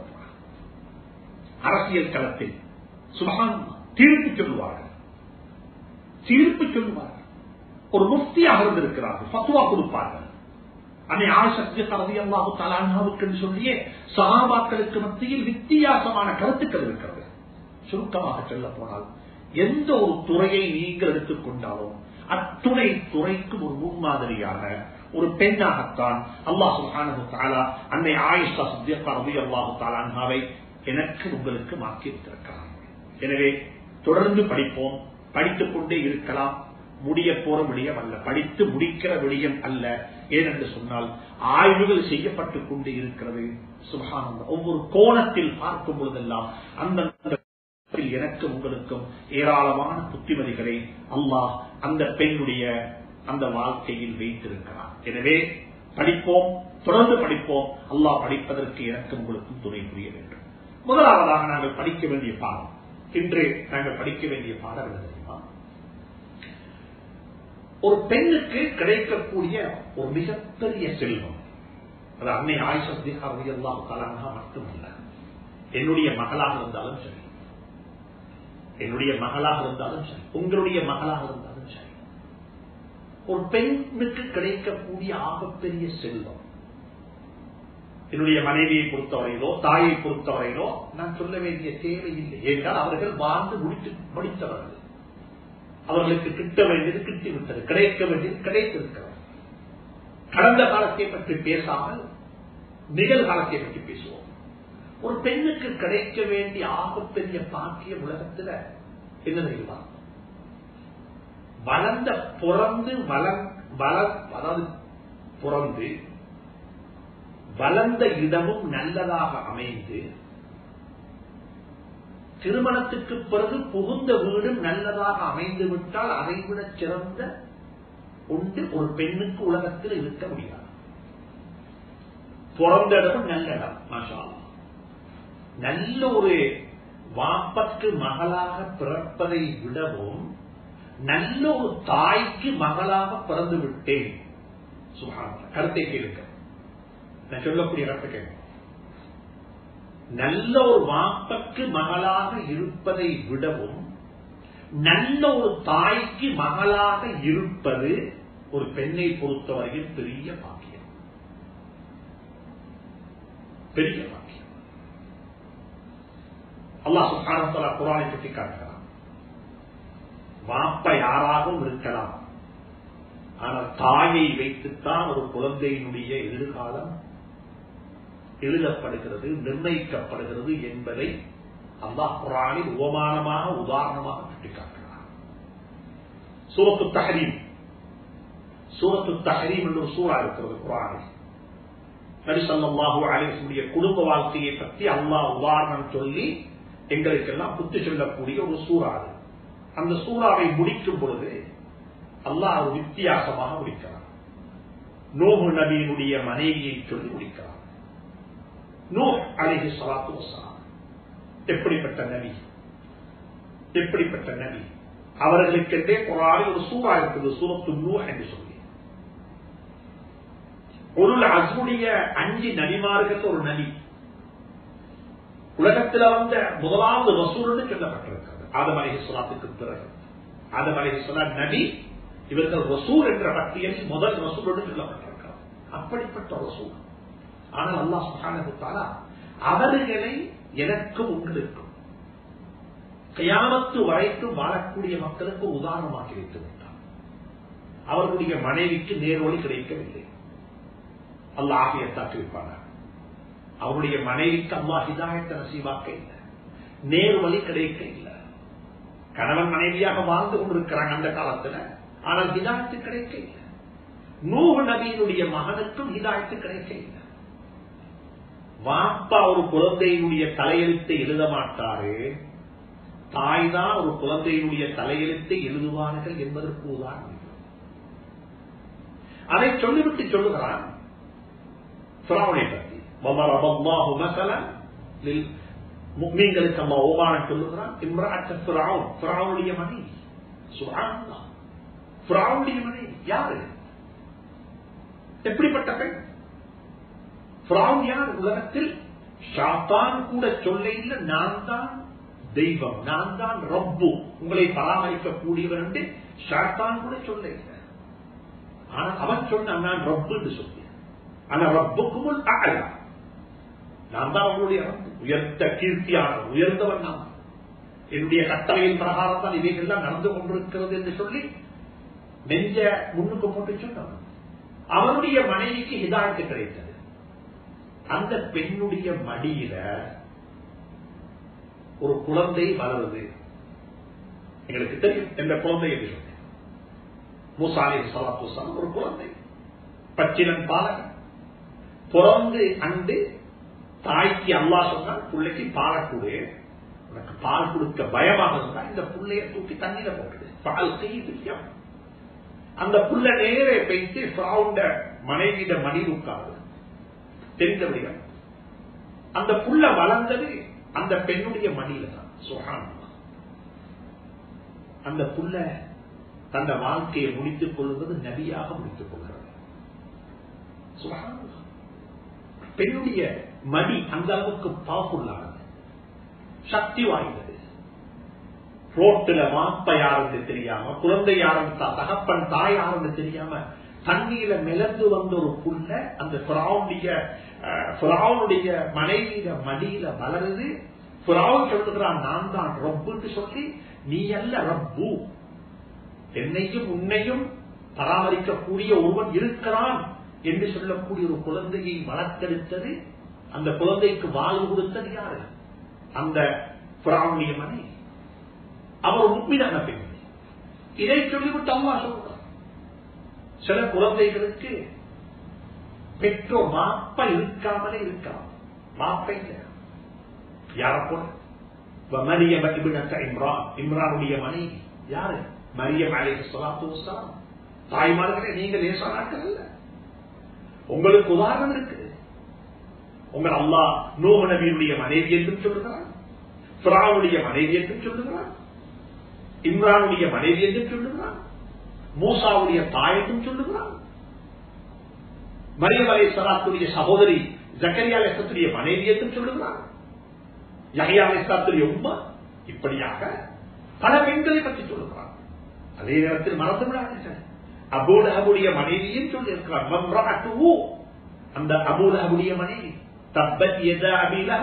அரசியல் களத்தில் சுபகான் தீர்ப்பு சொல்லுவார்கள் தீர்ப்பு சொல்லுவார்கள் ஒரு முஃப்தியாக இருந்திருக்கிறார்கள் பத்துவா கொடுப்பார்கள் அன்னை ஆசக்தி தரதி அல்லாஹு தலானாவுக்கு சொல்லியே சகாபாக்களுக்கு மத்தியில் வித்தியாசமான கருத்துக்கள் இருக்கிறது சுருக்கமாக சொல்ல போனால் எந்த ஒரு துறையை நீங்கள் எடுத்துக்கொண்டாலும் அத்துணை துறைக்கும் ஒரு முன்மாதிரியான ஒரு பெண்ணாகத்தான் அல்லாஹ் சுல்ஹானு தாலா அன்னை ஆயிஷா சத்தியக்கா ரவி அல்லாஹு தாலான்ஹாவை எனக்கு உங்களுக்கு மாற்றி வைத்திருக்கிறார் எனவே தொடர்ந்து படிப்போம் படித்துக் கொண்டே இருக்கலாம் முடிய போற விடயம் அல்ல படித்து முடிக்கிற விடயம் அல்ல ஏனென்று சொன்னால் ஆய்வுகள் செய்யப்பட்டுக் கொண்டே இருக்கிறது சுபகானந்தம் ஒவ்வொரு கோணத்தில் பார்க்கும் பொழுதெல்லாம் அந்த எனக்கு உங்களுக்கும் ஏராளமான புத்திமதிகளை அல்லாஹ் அந்த பெண்ணுடைய அந்த வாழ்க்கையில் வைத்திருக்கிறார் எனவே படிப்போம் தொடர்ந்து படிப்போம் அல்லாஹ் படிப்பதற்கு எனக்கு உங்களுக்கும் துணை புரிய வேண்டும் முதலாவதாக நாங்கள் படிக்க வேண்டிய பாடம் இன்று நாங்கள் படிக்க வேண்டிய பாடம் என்ன தெரியுமா ஒரு பெண்ணுக்கு கிடைக்கக்கூடிய ஒரு மிகப்பெரிய செல்வம் அது அன்னை ஆயுஷத்தி எல்லாம் கலானா மட்டுமல்ல என்னுடைய மகளாக இருந்தாலும் சரி என்னுடைய மகளாக இருந்தாலும் சரி உங்களுடைய மகளாக இருந்தாலும் சரி ஒரு பெண்ணுக்கு கிடைக்கக்கூடிய ஆகப்பெரிய செல்வம் என்னுடைய மனைவியை பொறுத்தவரையிலோ தாயை பொறுத்தவரையிலோ நான் சொல்ல வேண்டிய தேவையில்லை என்றால் அவர்கள் வாழ்ந்து முடித்து முடித்தவர்கள் அவர்களுக்கு கிட்ட வேண்டியது கிட்டிவிட்டது கிடைக்க வேண்டியது கிடைத்திருக்கிறது கடந்த காலத்தை பற்றி பேசாமல் நிகழ்காலத்தை பற்றி பேசுவோம் ஒரு பெண்ணுக்கு கிடைக்க வேண்டிய ஆகப்பெரிய பாக்கிய உலகத்துல என்ன தெரியுமா வளர்ந்த பிறந்து வளம் வள அதாவது பிறந்து வளர்ந்த இடமும் நல்லதாக அமைந்து திருமணத்துக்கு பிறகு புகுந்த வீடும் நல்லதாக அமைந்து விட்டால் அதைவிட சிறந்த ஒன்று ஒரு பெண்ணுக்கு உலகத்தில் இருக்க முடியாது பிறந்த இடமும் நல்ல இடம் மாஷா நல்ல ஒரு வாப்பற்கு மகளாக பிறப்பதை விடவும் நல்ல ஒரு தாய்க்கு மகளாக பிறந்து விட்டேன் சுகாரம் கருத்தை கேளுங்க நான் சொல்லக்கூடிய கருத்தை கேட்க நல்ல ஒரு வாப்பக்கு மகளாக இருப்பதை விடவும் நல்ல ஒரு தாய்க்கு மகளாக இருப்பது ஒரு பெண்ணை பொறுத்தவரையில் பெரிய பாக்கியம் பெரிய பாக்கியம் அல்லாஹ் சுகாரத்தலா குரானை பற்றி காட்டுகிறான் வாப்ப யாராகவும் இருக்கலாம் ஆனால் தாயை வைத்துத்தான் ஒரு குழந்தையினுடைய எதிர்காலம் எழுதப்படுகிறது நிர்ணயிக்கப்படுகிறது என்பதை அல்லாஹ் குரானில் உபமானமாக உதாரணமாக சுட்டிக்காட்டுகிறார் சூரத்து தஹரீம் சூரத்து தஹரீம் என்று ஒரு சூறா இருக்கிறது குரானில் நரிசல்லாஹு அலிசுடைய குடும்ப வாழ்க்கையை பற்றி அல்லாஹ் உதாரணம் சொல்லி எங்களுக்கெல்லாம் புத்தி சொல்லக்கூடிய ஒரு சூறா அது அந்த சூறாவை முடிக்கும் பொழுது அல்லாஹ் ஒரு வித்தியாசமாக முடிக்கிறார் நோபு நபியினுடைய மனைவியை சொல்லி முடிக்கிறார் நோ அலிஹி சலாத்து வசலாம் எப்படிப்பட்ட நபி எப்படிப்பட்ட நபி அவர்களுக்கென்றே குரானில் ஒரு சூறா இருக்குது சூரத்து நூ என்று சொல்லி ஒரு அசுடைய அஞ்சு நபிமார்கள் ஒரு நபி உலகத்தில் வந்த முதலாவது வசூல்னு சொல்லப்பட்டிருக்கிறது ஆதம் அலிஹி சலாத்துக்கு பிறகு ஆதம் அலைஹிஸ்ஸலாம் நபி இவர்கள் ரசூல் என்ற பட்டியலில் முதல் ரசூலோடு சொல்லப்பட்டிருக்கிறார் அப்படிப்பட்ட ரசூல் ஆனால் அல்லாஹ் சுப்ஹானஹு தஆலா அவர்களை எனக்கும் உங்களுக்கும் கயாமத்து வரைக்கும் வாழக்கூடிய மக்களுக்கு உதாரணமாக்கி வைத்து விட்டார் அவர்களுடைய மனைவிக்கு நேர்வழி கிடைக்கவில்லை அல்லாஹ் ஆகியத்தாக்கி வைப்பாங்க அவருடைய மனைவிக்கு அல்லாஹ் ஹிதாயத்தை நசீவாக்க இல்லை நேர்வழி கிடைக்க இல்லை கணவன் மனைவியாக வாழ்ந்து கொண்டிருக்கிறாங்க அந்த காலத்துல ஆனால் ஹிதாயத்து கிடைக்க இல்லை நூறு நபியினுடைய மகனுக்கும் ஹிதாயத்து கிடைக்க இல்லை வாப்பா ஒரு குழந்தையினுடைய தலையெழுத்தை எழுத மாட்டாரு தாய் தான் ஒரு குழந்தையினுடைய தலையெழுத்தை எழுதுவார்கள் என்பதற்கு உதாரணம் அதை சொல்லிவிட்டு சொல்லுகிறான் பிராவனை பற்றி وضرب الله مثلا முக்மீன்களுக்கு அம்மா ஓமானம் சொல்லுகிறான் இம்ராட்ட பிராவுன் பிராவுடைய மனைவி சுகானந்தா பிராவுடைய மனைவி யாரு எப்படிப்பட்ட பெண் பிராவுன் யார் உலகத்தில் ஷாத்தான் கூட சொல்ல இல்லை நான் தான் தெய்வம் நான் தான் ரப்பு உங்களை பராமரிக்கக்கூடியவர் என்று ஷாத்தான் கூட சொல்ல இல்லை ஆனா அவன் சொன்ன நான் ரப்பு என்று சொன்னேன் ஆனா ரப்புக்கும் அகலா நான் தான் அவனுடைய உயர்ந்த கீர்த்தியானவர் உயர்ந்தவன் நான் என்னுடைய கட்டளையின் பிரகாரம் தான் இவைகள்லாம் நடந்து கொண்டிருக்கிறது என்று சொல்லி நெஞ்ச முன்னுக்கு போட்டு சொன்னவன் அவனுடைய மனைவிக்கு ஹிதாயத்து கிடைத்தது அந்த பெண்ணுடைய மடியில ஒரு குழந்தை வளருது எங்களுக்கு தெரியும் எந்த குழந்தை என்று சொன்னேன் மூசாலி சலாத்து ஒரு குழந்தை பச்சிலன் பாலகன் பிறந்து அண்டு தாய்க்கு அல்லா சொன்னால் பிள்ளைக்கு பாலக்கூடு உனக்கு பால் கொடுக்க பயமாக இருந்தா இந்த புள்ளைய தூக்கி தண்ணியில போட்டுது பால் செய்ய அந்த புள்ள நேரே போயிட்டு ஃப்ரௌண்ட மனைவியிட மணி உட்காரு தெரிந்தபடியா அந்த புள்ள வளர்ந்தது அந்த பெண்ணுடைய மடியில தான் சுகான் அந்த புள்ள தந்த வாழ்க்கையை முடித்துக் கொள்வது நபியாக முடித்துக் கொள்கிறது சுகான் பெண்ணுடைய மடி அந்த அளவுக்கு பவர்ஃபுல்லானது சக்தி வாய்ந்தது ரோட்டுல மாப்ப யாருன்னு தெரியாம குழந்தை யாருன்னு தகப்பன் தாய் யாருன்னு தெரியாம தண்ணீர மிளந்து வந்த ஒரு புள்ள அந்த புறாவுடைய மனைவியில மடியில வளருது புறாவும் சொல்லுகிறான் நான் தான் ரப்புன்னு சொல்லி நீ அல்ல ரப்பு என்னையும் உன்னையும் பராமரிக்கக்கூடிய ஒருவன் இருக்கிறான் என்று சொல்லக்கூடிய ஒரு குழந்தையை வளர்த்தெடுத்தது அந்த குழந்தைக்கு வாழ்வு கொடுத்தது யாரு அந்த புறாவுடைய மனைவி அவர் உண்மையான பெண் இதை சொல்லிவிட்டு அம்மா சொல்றார் சில குழந்தைகளுக்கு பெற்றோர் மாப்ப இருக்காமலே இருக்கலாம் மாப்ப இல்லை யார போல மரியம் இம்ரான் இம்ரானுடைய மனைவி யாரு மரியம் அலை சொல்லாத்து தாய்மார்களே நீங்க லேசானாக்கள் அல்ல உங்களுக்கு உதாரணம் இருக்குது உங்கள் அல்லா நூம நபியுடைய மனைவி என்றும் சொல்லுகிறான் பிராவுடைய மனைவி என்றும் சொல்லுகிறான் இம்ரானுடைய மனைவி என்றும் சொல்லுகிறான் மூசாவுடைய தாய் என்றும் சொல்லுகிறான் மரியம் அலை சலாத்துடைய சகோதரி ஜக்கரியா அலேசத்துடைய மனைவி என்றும் சொல்லுகிறான் யகையா அலேசாத்துடைய உம்மா இப்படியாக பல பெண்களை பற்றி சொல்லுகிறான் அதே நேரத்தில் மறந்து விடாதீர்கள் அபூலஹபுடைய மனைவியும் சொல்லியிருக்கிறார் அந்த அபூலஹபுடைய மனைவி தப்பத் எத அபிலா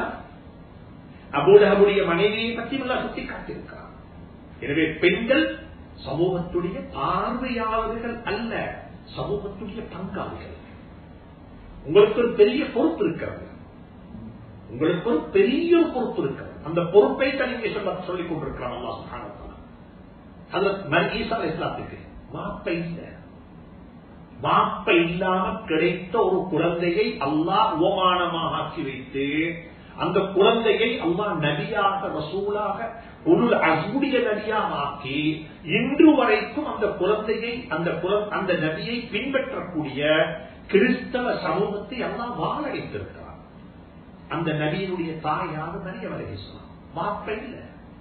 அபூலஹபுடைய மனைவியை பற்றி எல்லாம் சுட்டி காட்டியிருக்கிறார் எனவே பெண்கள் சமூகத்துடைய பார்வையாளர்கள் அல்ல சமூகத்துடைய பங்காளிகள் உங்களுக்கு ஒரு பெரிய பொறுப்பு இருக்கிறது உங்களுக்கு ஒரு பெரிய ஒரு பொறுப்பு இருக்கிறது அந்த பொறுப்பை தான் நீங்க சொல்ல சொல்லிக் கொண்டிருக்கிறான் அல்லா சுகானத்தான் அதுல மர்கீசா இஸ்லாத்துக்கு மாப்ப இல்ல மாப்ப இல்லாம கிடைத்த ஒரு குழந்தையை அல்லாஹ் உபமானமாக ஆக்கி வைத்து அந்த குழந்தையை அல்லாஹ் நபியாக ரசூலாக ஒரு அசூடிய நபியாக ஆக்கி இன்று வரைக்கும் அந்த குழந்தையை அந்த அந்த நபியை பின்பற்றக்கூடிய கிறிஸ்தவ சமூகத்தை எல்லாம் வாழ வைத்திருக்கிறார் அந்த நபியினுடைய தாய் யாரு நிறைய வரையலாம் மாப்ப இல்ல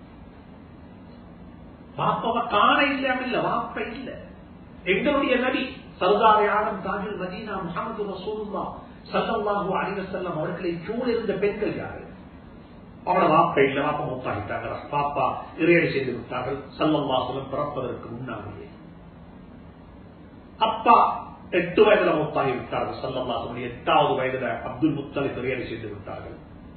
மாப்பவ காண இல்லாம இல்ல மாப்ப இல்ல எங்களுடைய நபி சர்தாரை ஆடம் தாஜுல் மதீனா முகமது ரசூலுல்லா சல்லல்லாஹு அலைஹி வஸல்லம் அவர்களை சூழ இருந்த பெண்கள் யாரு அவனோட வாப்பா இல்ல வாப்பா மூத்தாகிட்டாங்க பாப்பா இறையடி செய்து விட்டார்கள் சல்லம் வாசலம் பிறப்பதற்கு முன்னாடியே அப்பா எட்டு வயதுல மூத்தாகி விட்டார்கள் சல்லம் வாசலம் எட்டாவது வயதுல அப்துல் முத்தலை இறையடி செய்து விட்டார்கள்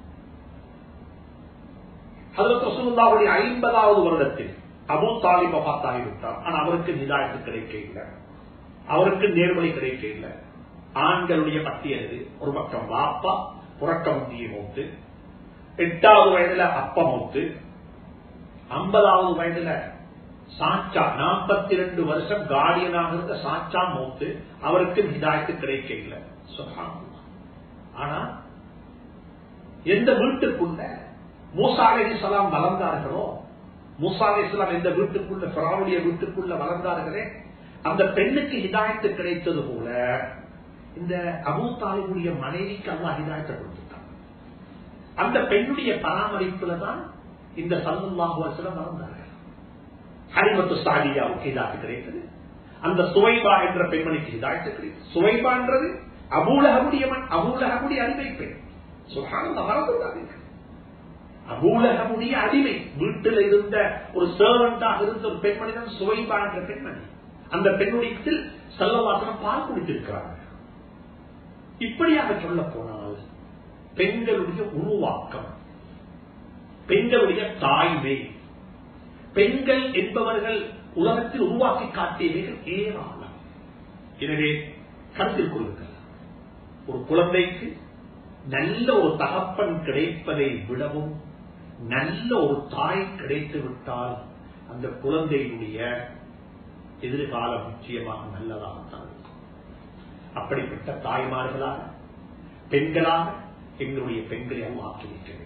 அதற்கு ரசூலுல்லாவுடைய ஐம்பதாவது வருடத்தில் அபு தாலிப பார்த்தாகிவிட்டார் ஆனா அவருக்கு நிதாயத்து கிடைக்க இல்லை அவருக்கு நேர்வழி கிடைக்க இல்லை ஆண்களுடைய பட்டியல் ஒரு பக்கம் வாப்பா புறக்க முந்திய மூத்து எட்டாவது வயதுல அப்ப மூத்து ஐம்பதாவது வயதுல சாச்சா நாற்பத்தி ரெண்டு வருஷம் கார்டியனாக இருந்த சாச்சா மூத்து அவருக்கு ஹிதாயத்து கிடைக்க இல்லை ஆனா எந்த வீட்டுக்குள்ள மூசா அலி சலாம் வளர்ந்தார்களோ மூசா அலி இஸ்லாம் எந்த வீட்டுக்குள்ள பிராவுடைய வீட்டுக்குள்ள வளர்ந்தார்களே அந்த பெண்ணுக்கு ஹிதாயத்து கிடைத்தது போல இந்த அபு தாலிபுடைய மனைவிக்கு அல்லா ஹிதாயத்தை கொடுத்துட்டான் அந்த பெண்ணுடைய பராமரிப்புல தான் இந்த சல்லுல்லாஹு வசலம் வளர்ந்தார்கள் ஹரிமத்து சாதியாவுக்கு ஹிதாயத்து கிடைத்தது அந்த சுவைபா என்ற பெண்மணிக்கு ஹிதாயத்து கிடைத்தது சுவைபான்றது அபூலகமுடைய அபூலகமுடைய அடிமை பெண் சுகானந்த மறந்துட்டாங்க அபூலகமுடைய அடிமை வீட்டில் இருந்த ஒரு சர்வெண்டாக இருந்த ஒரு பெண்மணி தான் சுவைபா என்ற பெண்மணி அந்த பெண்ணுடைய செல்லவாசனம் பால் குடித்திருக்கிறாங்க இப்படியாக சொல்ல போனால் பெண்களுடைய உருவாக்கம் பெண்களுடைய தாய்மை பெண்கள் என்பவர்கள் உலகத்தில் உருவாக்கி காட்டியவைகள் ஏராளம் எனவே கருத்தில் கொள்ளுங்கள் ஒரு குழந்தைக்கு நல்ல ஒரு தகப்பன் கிடைப்பதை விடவும் நல்ல ஒரு தாய் கிடைத்து விட்டால் அந்த குழந்தையினுடைய எதிர்காலம் நிச்சயமாக நல்லதாகத்தான் இருக்கும் அப்படிப்பட்ட தாய்மார்களாக பெண்களாக எங்களுடைய பெண்களை அல்ல ஆக்கி வைக்க வேண்டும்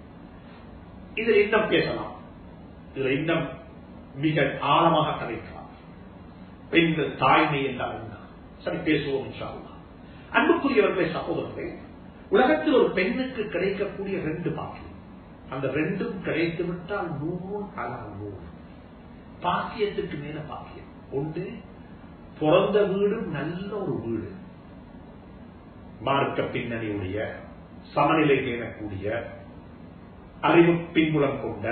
இதில் இன்னும் பேசலாம் இதில் இன்னும் மிக ஆழமாக கதைக்கலாம் பெண்கள் தாய்மை என்றால் என்ன சரி பேசுவோம் இன்ஷால்லா அன்புக்குரியவர்களே சகோதரர்களே உலகத்தில் ஒரு பெண்ணுக்கு கிடைக்கக்கூடிய ரெண்டு பாக்கியம் அந்த ரெண்டும் கிடைத்து விட்டால் நூறு அலா நூறு பாக்கியத்துக்கு மேல பாக்கியம் ஒன்று பிறந்த வீடும் நல்ல ஒரு வீடு மார்க்க பின்னணியுடைய சமநிலை பேணக்கூடிய அறிவு பின்புலம் கொண்ட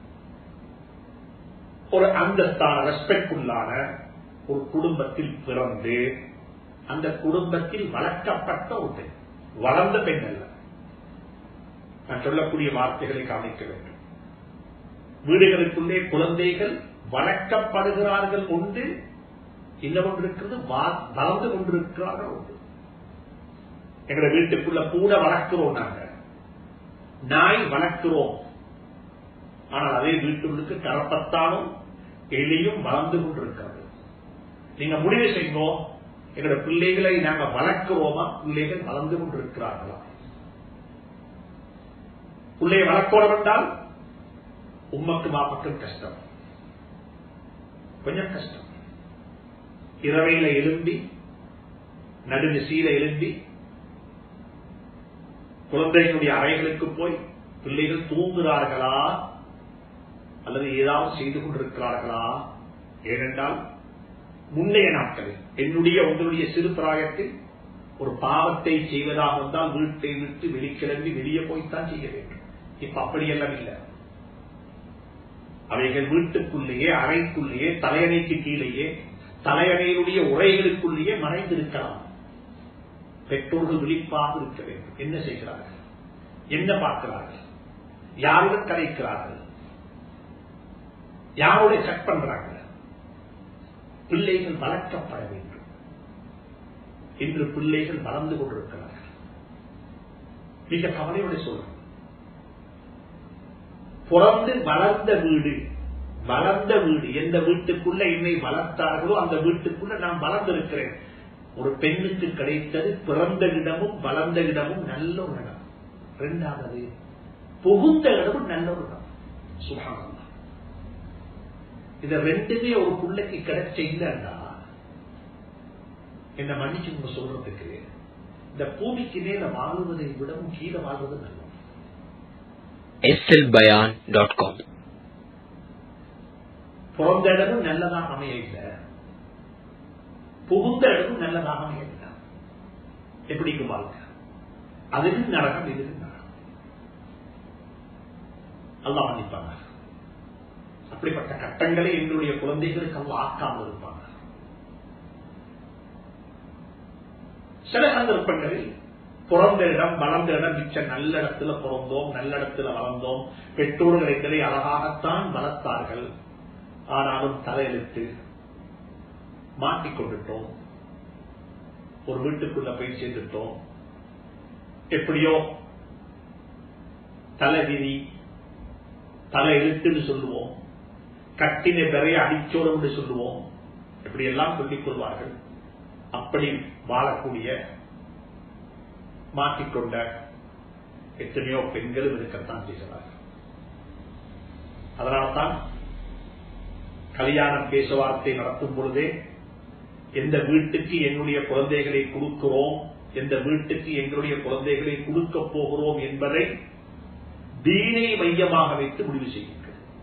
ஒரு அந்தஸ்தான ரெஸ்பெக்டுள்ளான ஒரு குடும்பத்தில் பிறந்து அந்த குடும்பத்தில் வளர்க்கப்பட்ட ஒரு பெண் வளர்ந்த பெண் அல்ல நான் சொல்லக்கூடிய வார்த்தைகளை கவனிக்க வேண்டும் வீடுகளுக்குள்ளே குழந்தைகள் வளர்க்கப்படுகிறார்கள் ஒன்று இன்னொன்று இருக்கிறது வளர்ந்து கொண்டிருக்கிறார்கள் ஒன்று எங்களை வீட்டுக்குள்ள கூட வளர்க்கிறோம் நாங்க நாய் வளர்க்கிறோம் ஆனால் அதே வீட்டுக்கு கரப்பத்தானும் எலியும் வளர்ந்து கொண்டிருக்கிறது நீங்க முடிவு செய்வோம் எங்களோட பிள்ளைகளை நாங்க வளர்க்கிறோமா பிள்ளைகள் வளர்ந்து கொண்டிருக்கிறார்களா பிள்ளையை வளர்க்கணும் என்றால் உம்மக்கு மாப்பக்கும் கஷ்டம் கொஞ்சம் கஷ்டம் இரவையில எழும்பி நடுநிசீல எழும்பி குழந்தைகளுடைய அறைகளுக்கு போய் பிள்ளைகள் தூங்குகிறார்களா அல்லது ஏதாவது செய்து கொண்டிருக்கிறார்களா ஏனென்றால் முன்னைய நாட்களில் என்னுடைய உங்களுடைய சிறு பிராயத்தில் ஒரு பாவத்தை செய்வதாக இருந்தால் வீட்டை விட்டு வெளிக்கிளம்பி வெளியே போய்த்தான் செய்ய வேண்டும் இப்ப அப்படியெல்லாம் இல்லை அவைகள் வீட்டுக்குள்ளேயே அறைக்குள்ளேயே தலையணைக்கு கீழேயே தலையணையினுடைய உரைகளுக்குள்ளேயே மறைந்திருக்கலாம் பெற்றோர்கள் விழிப்பாக இருக்க வேண்டும் என்ன செய்கிறார்கள் என்ன பார்க்கிறார்கள் யாருடன் கலைக்கிறார்கள் யாரோட செக் பண்றாங்க பிள்ளைகள் வளர்க்கப்பட வேண்டும் இன்று பிள்ளைகள் வளர்ந்து கொண்டிருக்கிறார்கள் மிக கவலையோட சொல்றேன் பிறந்து வளர்ந்த வீடு வளர்ந்த வீடு எந்த வீட்டுக்குள்ள என்னை வளர்த்தார்களோ அந்த வீட்டுக்குள்ள நான் வளர்ந்திருக்கிறேன் ஒரு பெண்ணுக்கு கிடைத்தது பிறந்த இடமும் வளர்ந்த இடமும் நல்ல ஒரு இடம் இரண்டாவது புகுந்த இடமும் நல்ல ஒரு இடம் சுகானம் இந்த ரெண்டுமே ஒரு பிள்ளைக்கு கிடைச்ச இல்லைன்னா என்ன மன்னிச்சு சொல்றதுக்கு இந்த பூமிக்கு மேல வாழ்வதை விடவும் கீழே வாழ்வது நல்லது slbayan.com பிறந்த இடமும் நல்லதாக அமைய இல்லை புகுந்த இடமும் நல்லதாக அமைய இல்லை எப்படிக்கு வாழ்க்கை அதுக்கு நரகம் இதுக்கு நரகம் அல்லா மன்னிப்பாங்க அப்படிப்பட்ட கட்டங்களை எங்களுடைய குழந்தைகளுக்கு அல்ல ஆக்காமல் இருப்பாங்க சில சந்தர்ப்பங்களில் பிறந்த இடம் வளர்ந்த இடம் மிச்ச நல்ல இடத்துல பிறந்தோம் நல்ல இடத்துல வளர்ந்தோம் பெற்றோர்கள் எங்களை அழகாகத்தான் வளர்த்தார்கள் ஆனாலும் தலையெழுத்து மாட்டிக்கொண்டுட்டோம் ஒரு வீட்டுக்குள்ள போய் சேர்ந்துட்டோம் எப்படியோ தலைவிதி தலை எழுத்துன்னு சொல்லுவோம் கட்டின பெறைய அடிச்சோடும் என்று சொல்லுவோம் இப்படி எல்லாம் சொல்லிக் கொள்வார்கள் அப்படி வாழக்கூடிய மாட்டிக்கொண்ட எத்தனையோ பெண்களும் இருக்கத்தான் செய்கிறார்கள் அதனால்தான் கல்யாணம் பேச்சுவார்த்தை நடத்தும் பொழுதே எந்த வீட்டுக்கு என்னுடைய குழந்தைகளை கொடுக்கிறோம் எந்த வீட்டுக்கு எங்களுடைய குழந்தைகளை கொடுக்க போகிறோம் என்பதை தீனை மையமாக வைத்து முடிவு செய்கின்றது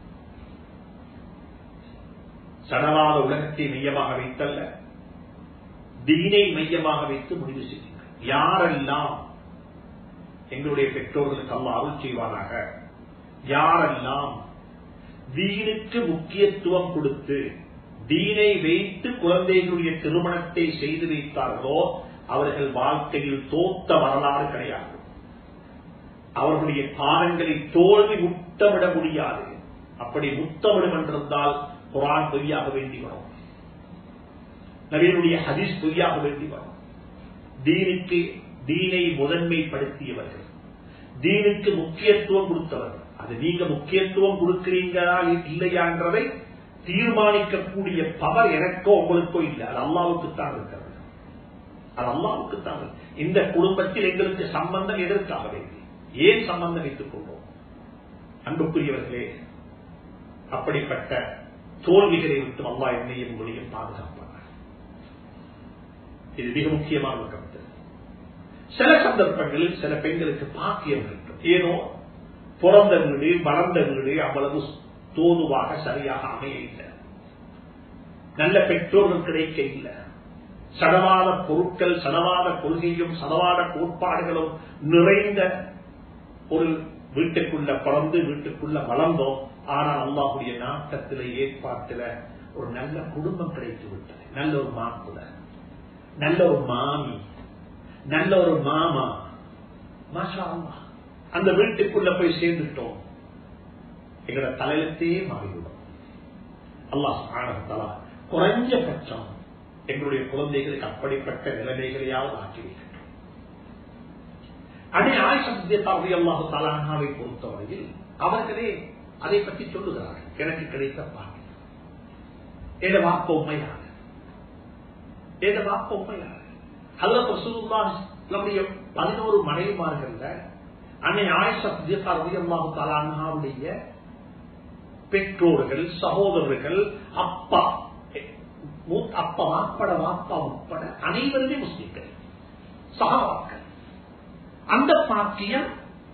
சடவாத உலகத்தை மையமாக வைத்தல்ல தீனை மையமாக வைத்து முடிவு செய்கின்றது யாரெல்லாம் எங்களுடைய பெற்றோர்களுக்கு அல்ல அருள் செய்வானாக யாரெல்லாம் தீனுக்கு முக்கியத்துவம் கொடுத்து தீனை வைத்து குழந்தைகளுடைய திருமணத்தை செய்து வைத்தார்களோ அவர்கள் வாழ்க்கையில் தோத்த வரலாறு கிடையாது அவர்களுடைய பாதங்களை தோல்வி முத்தமிட முடியாது அப்படி முத்தமிடும் என்றிருந்தால் குரான் பொய்யாக வேண்டி வரும் நவீனுடைய ஹதீஸ் பொய்யாக வேண்டி வரும் தீனுக்கு தீனை முதன்மைப்படுத்தியவர்கள் தீனுக்கு முக்கியத்துவம் கொடுத்தவர்கள் அது நீங்க முக்கியத்துவம் கொடுக்கிறீங்களா இல்லையா என்றதை தீர்மானிக்கக்கூடிய பவர் எனக்கோ உங்களுக்கோ இல்லை அது அல்லாவுக்குத்தான் இருக்கிறது அது அல்லாவுக்குத்தான் இந்த குடும்பத்தில் எங்களுக்கு சம்பந்தம் எதற்காக வேண்டி ஏன் சம்பந்தம் வைத்துக் கொள்வோம் அன்புக்குரியவர்களே அப்படிப்பட்ட தோல்விகளை விட்டு அல்லா என்னையும் உங்களையும் பாதுகாப்பாங்க இது மிக முக்கியமான ஒரு கருத்து சில சந்தர்ப்பங்களில் சில பெண்களுக்கு பாக்கியம் இருக்கும் ஏனோ பிறந்த வீடு வளர்ந்த வீடு அவ்வளவு தோதுவாக சரியாக அமைய இல்லை நல்ல பெற்றோர்கள் கிடைக்க இல்லை சடவாத பொருட்கள் சடவாத கொள்கையும் சடவாத கோட்பாடுகளும் நிறைந்த ஒரு வீட்டுக்குள்ள பிறந்து வீட்டுக்குள்ள வளர்ந்தோம் ஆனால் அல்லாஹுடைய நாட்டத்தில ஏற்பாட்டில ஒரு நல்ல குடும்பம் கிடைத்து விட்டது நல்ல ஒரு மாப்பிள்ள நல்ல ஒரு மாமி நல்ல ஒரு மாமா மாஷா அல்லாஹ் அந்த வீட்டுக்குள்ள போய் சேர்ந்துட்டோம் எங்களோட தலையத்தையே மாறிவிடும் அல்லாஹ் ஆனந்தலா குறைஞ்சபட்சம் எங்களுடைய குழந்தைகளுக்கு அப்படிப்பட்ட நிலைமைகளையாவது ஆக்கி வைக்கட்டும் அதே ஆயுஷத்தியத்தாவுடைய அல்லாஹு தலானாவை பொறுத்தவரையில் அவர்களே அதை பற்றி சொல்லுகிறார்கள் எனக்கு கிடைத்த பாட்டு என வாப்ப உண்மையாக என வாப்ப உண்மையாக அல்ல ரசூலுல்லாஹ் நம்முடைய பதினோரு மனைவிமார்கள்ல அன்னை ஆயிஷா சித்தியத்தாவுடைய அல்லாஹு தலானாவுடைய பெற்றோர்கள் சகோதரர்கள் அப்பா அப்பா வாப்பட வாப்பா உட்பட அனைவருமே முஸ்லிம்கள் சகாவாக்கள் அந்த பாக்கியம்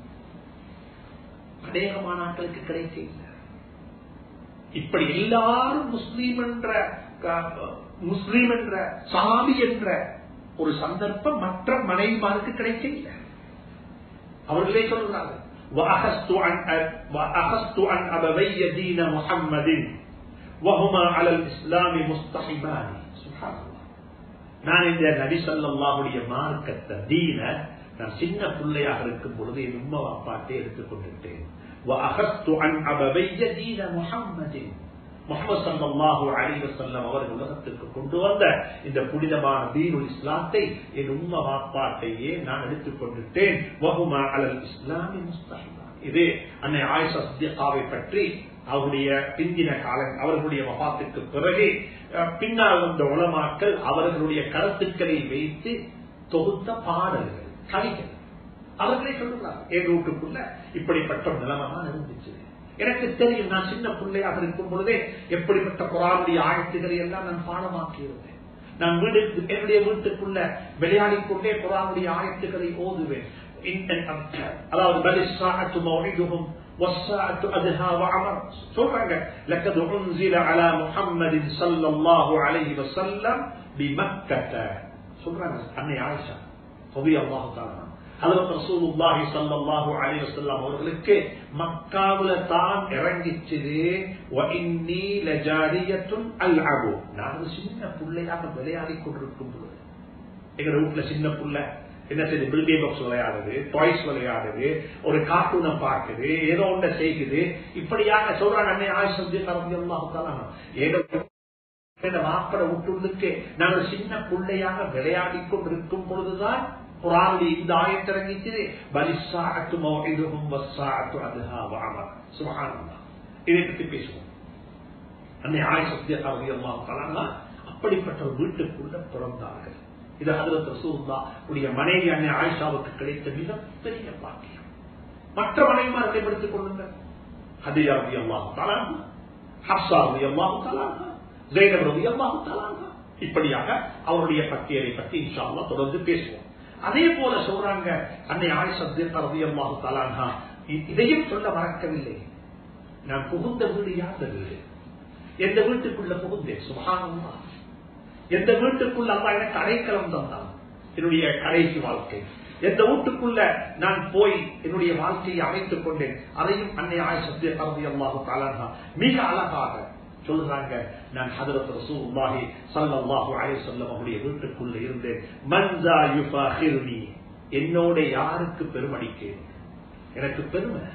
அநேகமான நாட்களுக்கு கிடைக்க இல்லை இப்படி எல்லாரும் முஸ்லீம் என்ற முஸ்லீம் என்ற சாமி என்ற ஒரு சந்தர்ப்பம் மற்ற மனைவிமாருக்கு கிடைக்க இல்லை அவர்களே சொல்கிறார்கள் وأخذت عن وأخذت عن أبوي دين محمد وهما على الإسلام مستحبان سبحان الله நான் இந்த நபி சொல்லாவுடைய மார்க்கத்தை தீன நான் சின்ன பிள்ளையாக இருக்கும் பொழுது என் உம்மா அப்பாட்டே எடுத்துக் கொண்டுட்டேன் முகமது சல்லாஹூ அலிவசல்லம் அவர்கள் உலகத்திற்கு கொண்டு வந்த இந்த புனிதமான தீனுல் இஸ்லாத்தை என் உம்மா வாப்பாட்டையே நான் எடுத்துக் கொண்டுட்டேன் வகுமா அலல் இஸ்லாமி முஸ்தஹிமா இது அன்னை ஆயிஷா சித்திகாவை பற்றி அவருடைய பிந்தின கால அவர்களுடைய மகாத்துக்கு பிறகு பின்னால் வந்த உலமாக்கள் அவர்களுடைய கருத்துக்களை வைத்து தொகுத்த பாடல்கள் கவிகள் அவர்களே சொல்லுகிறார் என் வீட்டுக்குள்ள இப்படிப்பட்ட நிலைமைதான் இருந்துச்சு எனக்கு தெரியும் நான் சின்ன பிள்ளையாக இருக்கும் பொழுதே எப்படிப்பட்ட குரானுடைய ஆயத்துக்களை எல்லாம் நான் பாடமாக்கி இருந்தேன் நான் வீடு என்னுடைய வீட்டுக்குள்ள விளையாடி கொண்டே குரானுடைய ஆயத்துக்களை ஓதுவேன் அதாவது பலிசாத்து மௌலிதுகும் والساعة أدهى وعمر சொல்றாங்க لقد أنزل على محمد صلى الله عليه وسلم بمكة சொல்றாங்க அன்னை ஆயிஷா رضي الله تعالى ஹதரத் ரசூலுல்லாஹி ஸல்லல்லாஹு அலைஹி வஸல்லம் அவர்களுக்கு மக்காவுல தான் இறங்கிச்சது வ இன்னி லஜாரியத்துன் அல்அபு நான் ஒரு சின்ன பிள்ளையாக விளையாடி கொண்டிருக்கும் பொழுது எங்க வீட்டுல சின்ன புள்ள என்ன செய்யுது பில்டே பாக்ஸ் விளையாடுது டாய்ஸ் விளையாடுது ஒரு கார்ட்டூனை பார்க்குது ஏதோ ஒன்றை செய்குது இப்படியாக சொல்றாங்க அன்னை ஆயுஷம் ஏதோ மாப்பட விட்டுள்ளுக்கு நாங்கள் சின்ன பிள்ளையாக விளையாடி கொண்டிருக்கும் பொழுதுதான் குரானுடைய இந்த ஆயத்திறங்கிச்சு பலிசாத்து மௌஇதுஹும் வஸ்ஸாஅத்து அதுஹா வஅமர் சுப்ஹானல்லாஹ் இதை பற்றி பேசுவோம் அன்னை ஆயிஷா ரலியல்லாஹு தஆலா அப்படிப்பட்ட ஒரு வீட்டுக்குள்ள பிறந்தார்கள் இது ஹதரத் ரசூலுல்லாஹ் உடைய மனைவி அன்னை ஆயிஷாவுக்கு கிடைத்த மிகப்பெரிய பாக்கியம் மற்ற மனைவிமார்களை படித்துக் கொள்ளுங்கள் ஹதியா ரலியல்லாஹு தஆலா ஹப்ஸா ரலியல்லாஹு தஆலா ஜெயினப் ரலியல்லாஹு தஆலா இப்படியாக அவருடைய பட்டியலை பற்றி இன்ஷா அல்லாஹ் தொடர்ந்து பேசுவோம் அதே போல சொல்றாங்க அன்னை ஆயுஷத்தியல்லாஹு தலான்ஹா இதையும் சொல்ல மறக்கவில்லை நான் புகுந்த வீடு யார் வீடு எந்த வீட்டுக்குள்ள புகுந்தேன் சுகானமா எந்த வீட்டுக்குள்ள அம்மா எனக்கு அடைக்கலம் தந்தான் என்னுடைய கடைசி வாழ்க்கை எந்த வீட்டுக்குள்ள நான் போய் என்னுடைய வாழ்க்கையை அமைத்துக் கொண்டேன் அதையும் அன்னை ஆயுஷத்திய கருதி அல்லாஹு தாலான்ஹா மிக அழகாக சொல்றாங்க நான் ஹதரத் ரசூலுல்லாஹி ஸல்லல்லாஹு அலைஹி வஸல்லம் அவருடைய வீட்டுக்குள்ள இருந்தேன் மன்ஸா யுஃபாஹிர்னி என்னோட யாருக்கு பெருமடிக்கு எனக்கு பெருமை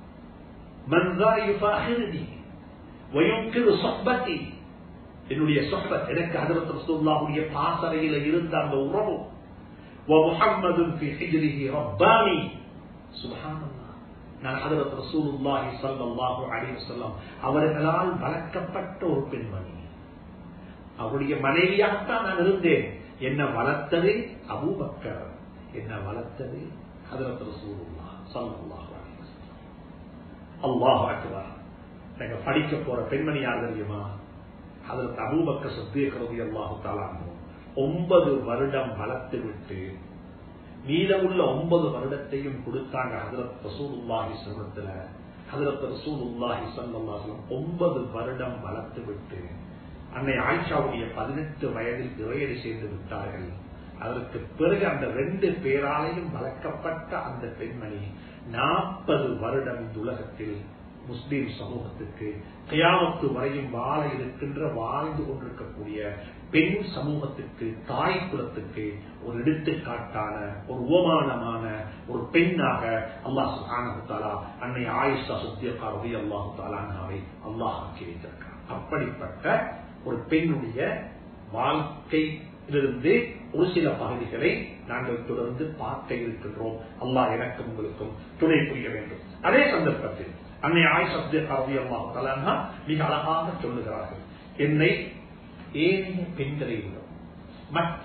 மன்ஸா யுஃபாஹிர்னி வயுங்கிரு சொஹ்பத்தி என்னுடைய சொஹ்பத் எனக்கு ஹதரத் ரசூலுல்லாஹுடைய பாசறையில இருந்த அந்த உறவு ومحمد في حجره رباني سبحان الله நான் ஹதரத் ரசூலுல்லாஹி ஸல்லல்லாஹு அலைஹி வஸல்லம் அவர்களால் வளர்க்கப்பட்ட ஒரு பெண்மணி அவருடைய மனைவியாகத்தான் நான் இருந்தேன் என்ன வளர்த்தது அபூபக்கர் என்ன வளர்த்தது ஹதரத் ரசூலுல்லாஹ் ஸல்லல்லாஹு அலைஹி வஸல்லம் அல்லாஹ் அக்பர் நாங்க படிக்க போற பெண்மணி யார் தெரியுமா ஹதரத் அபூபக்கர் சித்திக் ரலியல்லாஹு தஆலா ஒன்பது வருடம் வளர்த்து விட்டு மீதமுள்ள ஒன்பது வருடத்தையும் கொடுத்தாங்க ஹதரத் ரசூலுல்லாஹி சமத்துல ஹதரத் ரசூலுல்லாஹி சல்லாஹம் ஒன்பது வருடம் வளர்த்து விட்டு அன்னை ஆயிஷாவுடைய பதினெட்டு வயதில் இறையடி சேர்ந்து விட்டார்கள் அதற்கு பிறகு அந்த ரெண்டு பேராலையும் வளர்க்கப்பட்ட அந்த பெண்மணி நாற்பது வருடம் இந்த உலகத்தில் முஸ்லீம் சமூகத்துக்கு கயாமத்து வரையும் வாழ இருக்கின்ற வாழ்ந்து கொண்டிருக்கக்கூடிய பெண் சமூகத்துக்கு தாய் குலத்துக்கு ஒரு எடுத்துக்காட்டான ஒரு உபமானமான ஒரு பெண்ணாக அல்லாஹ் சுஹானா அன்னை ஆயுஷா சுத்தியக்காரதி அல்லாஹு தாலானாவை அல்லாஹ் ஆக்கி வைத்திருக்கிறார் அப்படிப்பட்ட ஒரு பெண்ணுடைய வாழ்க்கையிலிருந்து ஒரு சில பகுதிகளை நாங்கள் தொடர்ந்து பார்க்க இருக்கின்றோம் அல்லாஹ் எனக்கும் உங்களுக்கும் துணை புரிய வேண்டும் அதே சந்தர்ப்பத்தில் அன்னை ஆயுஷப்தி அல்லாஹு தாலானா மிக அழகாக சொல்லுகிறார்கள் என்னை ஏனைய பெண்களை விடவும் மற்ற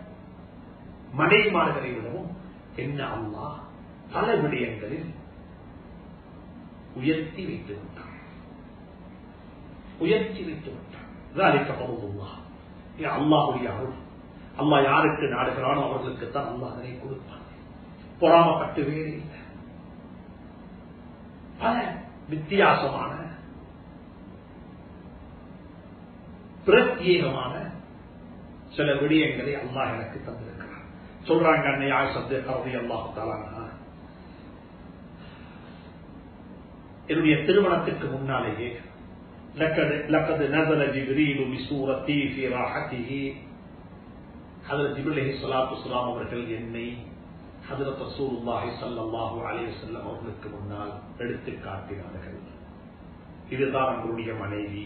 மனைமார்களை விடவும் என்ன அல்லா பல விடயங்களில் உயர்த்தி வைத்து விட்டான் உயர்த்தி வைத்து விட்டான் அல்லாஹுடைய அருள் அல்லா யாருக்கு நாடுகிறானோ அவர்களுக்கு தான் அல்லா அதனை கொடுப்பான் பொறாமப்பட்டு வேறு இல்லை பல வித்தியாசமான பிரத்யேகமான சில விடயங்களை அல்லாஹ் எனக்கு தந்திருக்கிறார் சொல்றாங்க அன்னை ஆயுசத்து கருதி அல்லாஹு தாலானா என்னுடைய திருமணத்துக்கு முன்னாலேயே லக்கது நசல ஜிப்ரீலு பிசூரத்தி ஃபி ராஹத்திஹி ஹஜரத் ஜிப்ரீல் அலைஹிஸ்ஸலாத்து வஸ்ஸலாம் அவர்கள் என்னை ஹஜரத் ரசூலுல்லாஹி ஸல்லல்லாஹு அலைஹி வஸல்லம் அவர்களுக்கு முன்னால் எடுத்து காட்டினார்கள் இதுதான் நம்மளுடைய மனைவி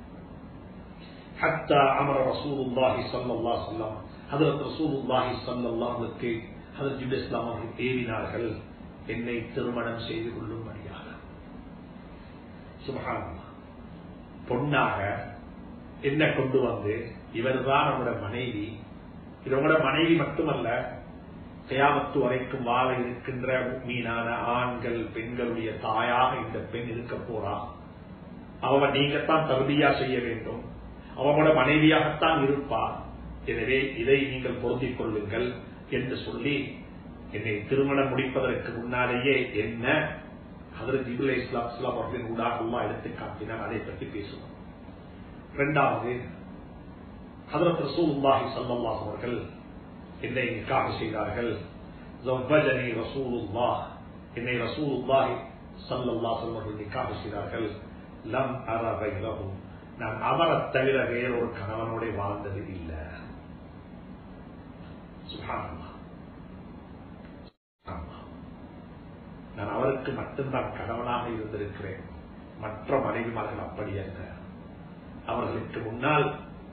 حتى أمر رسول الله صلى الله عليه وسلم حضرت رسول الله صلى الله عليه وسلم حضرت ஜிப்ரீல் இஸ்லாம் அவர்கள் ஏறினார்கள் என்னை திருமணம் செய்து கொள்ளும்படியாக சுபஹானல்லாஹ் பொண்ணாக என்ன கொண்டு வந்து இவர்தான் நம்முடைய மனைவி இது உங்களோட மனைவி மட்டுமல்ல கயாமத்து வரைக்கும் வாழ இருக்கின்ற மீனான ஆண்கள் பெண்களுடைய தாயாக இந்த பெண் இருக்க போறா அவன் நீங்கத்தான் தகுதியா செய்ய வேண்டும் அவனோட மனைவியாகத்தான் இருப்பார் எனவே இதை நீங்கள் பொருந்திக் கொள்ளுங்கள் என்று சொல்லி என்னை திருமணம் முடிப்பதற்கு முன்னாலேயே என்ன அதற்கு ஜிபுல் இஸ்லாம் இஸ்லாம் அவர்களின் ஊடாக எடுத்து காட்டினார் அதை பற்றி பேசுவோம் இரண்டாவது ஹதரத் ரசூலுல்லாஹி ஸல்லல்லாஹு அவர்கள் என்னை நிக்காக செய்தார்கள் زوجني رسول الله என்னை ரசூலுல்லாஹி ஸல்லல்லாஹு அலைஹி வஸல்லம் நிக்காஹ் செய்தார்கள் லம் அர கைரஹும் நான் அவரைத் தவிர வேறொரு கணவனோட வாழ்ந்தது இல்லை சுப்ஹானல்லாஹ் சுப்ஹானல்லாஹ். நான் அவருக்கு மட்டும்தான் கணவனாக இருந்திருக்கிறேன் மற்ற மனைவிமார்கள் அப்படி அல்ல அவர்களுக்கு முன்னால்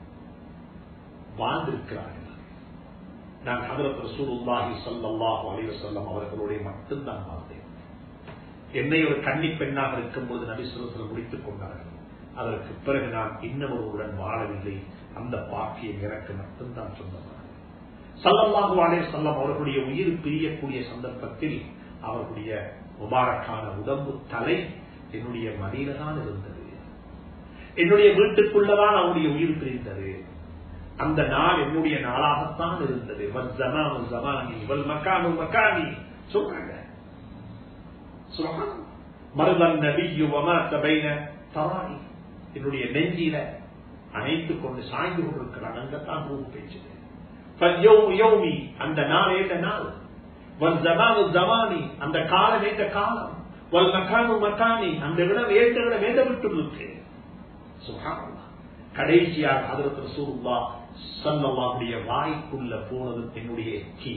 வாழ்ந்திருக்கிறார்கள் நான் ஹதரத் ரசூலுல்லாஹி ஸல்லல்லாஹு அலைஹி வஸல்லம் அவர்களோட மட்டும்தான் வாழ்ந்தேன் என்னை ஒரு கன்னி பெண்ணாக இருக்கும்போது நபி சொல்லத்தில் முடித்துக் கொண்டார்கள் அதற்கு பிறகு நான் இன்னொருவருடன் வாழவில்லை அந்த பாக்கியம் எனக்கு மட்டும்தான் சொந்தமானது சல்லல்லாஹு அலைஹி வஸல்லம் அவர்களுடைய உயிர் பிரியக்கூடிய சந்தர்ப்பத்தில் அவர்களுடைய முபாரக்கான உடம்பு தலை என்னுடைய மடியில்தான் இருந்தது என்னுடைய வீட்டுக்குள்ளதான் அவருடைய உயிர் பிரிந்தது அந்த நாள் என்னுடைய நாளாகத்தான் இருந்தது வல் ஜமானு ஜமானி வல் மக்கானு மக்கானி சொல்றாங்க சுபஹானல்லாஹ். மருதன் நபியு வமாத்த பைன தராணி என்னுடைய நெஞ்சில அணைத்துக் கொண்டு சாய்ந்து கொண்டிருக்கிறான் அங்கத்தான் ரூபு பேச்சுது ஃபல்யௌமு யௌமி அந்த நாள் ஏந்த நாள் வல் ஜமானு ஜமானி அந்த காலம் ஏந்த காலம் வல் மக்கானு மக்கானி அந்த இடம் ஏந்த இடம் ஏந்த விட்டு இருக்கு சுபஹானல்லாஹ். கடைசியாக ஹதரத் ரசூலுல்லாஹ் ஸல்லல்லாஹுடைய வாய்க்குள்ள போனது என்னுடைய கீ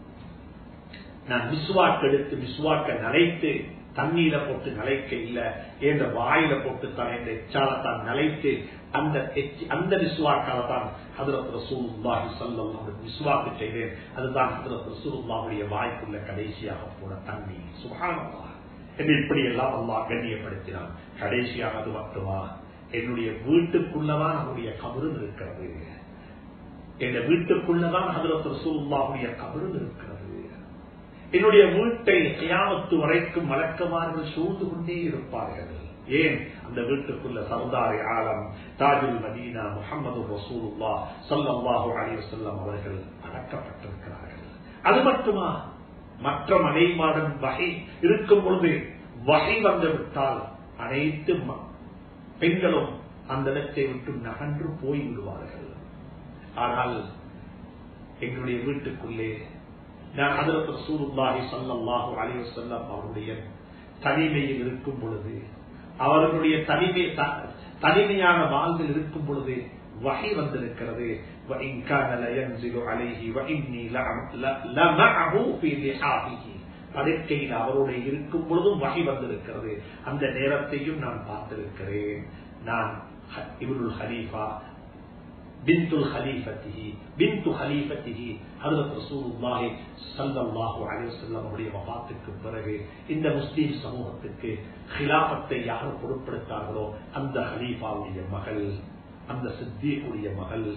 நான் மிஸ்வாக் எடுத்து மிஸ்வாக்க நலைத்து தண்ணீர போட்டு நலைக்க இல்ல என்ற வாயில போட்டு தான் என்ற எச்சால தான் நலைத்து அந்த எச்- அந்த மிஸ்வாக்கால தான் ஹதரத் ரசூலுல்லாஹி ஸல்லல்லாஹு மிஸ்வாக்கு செய்தேன் அதுதான் ஹதரத் ரசூலுல்லாஹுடைய வாய்க்குள்ள கடைசியாக போன தண்ணி சுப்ஹானல்லாஹ் என்று இப்படி எல்லாம் அல்லாஹ் கண்ணியப்படுத்தினான் கடைசியாக அது மட்டுமா என்னுடைய வீட்டுக்குள்ளதான் அவருடைய கபரும் இருக்கிறது என் வீட்டுக்குள்ளதான் ஹதரத் ரசூலுல்லாஹுடைய கபரும் இருக்கிறது என்னுடைய வீட்டை கியாமத்து வரைக்கும் வழக்கமார்கள் சூழ்ந்து கொண்டே இருப்பார்கள் ஏன் அந்த வீட்டுக்குள்ள சர்தாரி ஆலம் தாஜுல் மதீனா முகமது ரசூலுல்லா ஸல்லல்லாஹு அலைஹி வஸல்லம் அவர்கள் அடக்கப்பட்டிருக்கிறார்கள் அது மட்டுமா மற்ற மனைமாடன் வகை இருக்கும் பொழுது வகை வந்து விட்டால் அனைத்து ம- பெண்களும் அந்த இடத்தை விட்டு நகன்று போய் விடுவார்கள் ஆனால் எங்களுடைய வீட்டுக்குள்ளே நான் ஹதரத் ரசூலுல்லாஹி ஸல்லல்லாஹு அலைஹி வஸல்லம் அவருடைய தனிமையில் இருக்கும் பொழுது அவர்களுடைய தனிமை த- தனிமையான வாழ்வில் இருக்கும் பொழுது வகை வந்திருக்கிறது وَإِنْ كَانَ لَيَنْزِلُ عَلَيْهِ وَإِنِّي لَعَمْ- ل- لَمَعَهُ فِي لِحَافِهِ படுக்கையில் அவரோட இருக்கும் பொழுதும் வகை வந்திருக்கிறது அந்த நேரத்தையும் நான் பார்த்திருக்கிறேன் நான் ஹ- இப்னுல் ஹலீஃபா பின்துல் ஹலீஃபத்திஹி பின்து ஹலீஃபத்திஹி ஹதரத் ரசூலுல்லாஹி ஸல்லல்லாஹு அலைஹி வஸல்லம் உடைய வஃபாத்துக்கு பிறகு இந்த முஸ்லிம் சமூகத்துக்கு ஹிலாஃபத்தை யார் பொறுப்படுத்தார்களோ அந்த ஹலீஃபாவுடைய மகள் அந்த சித்தீக்குடைய மகள்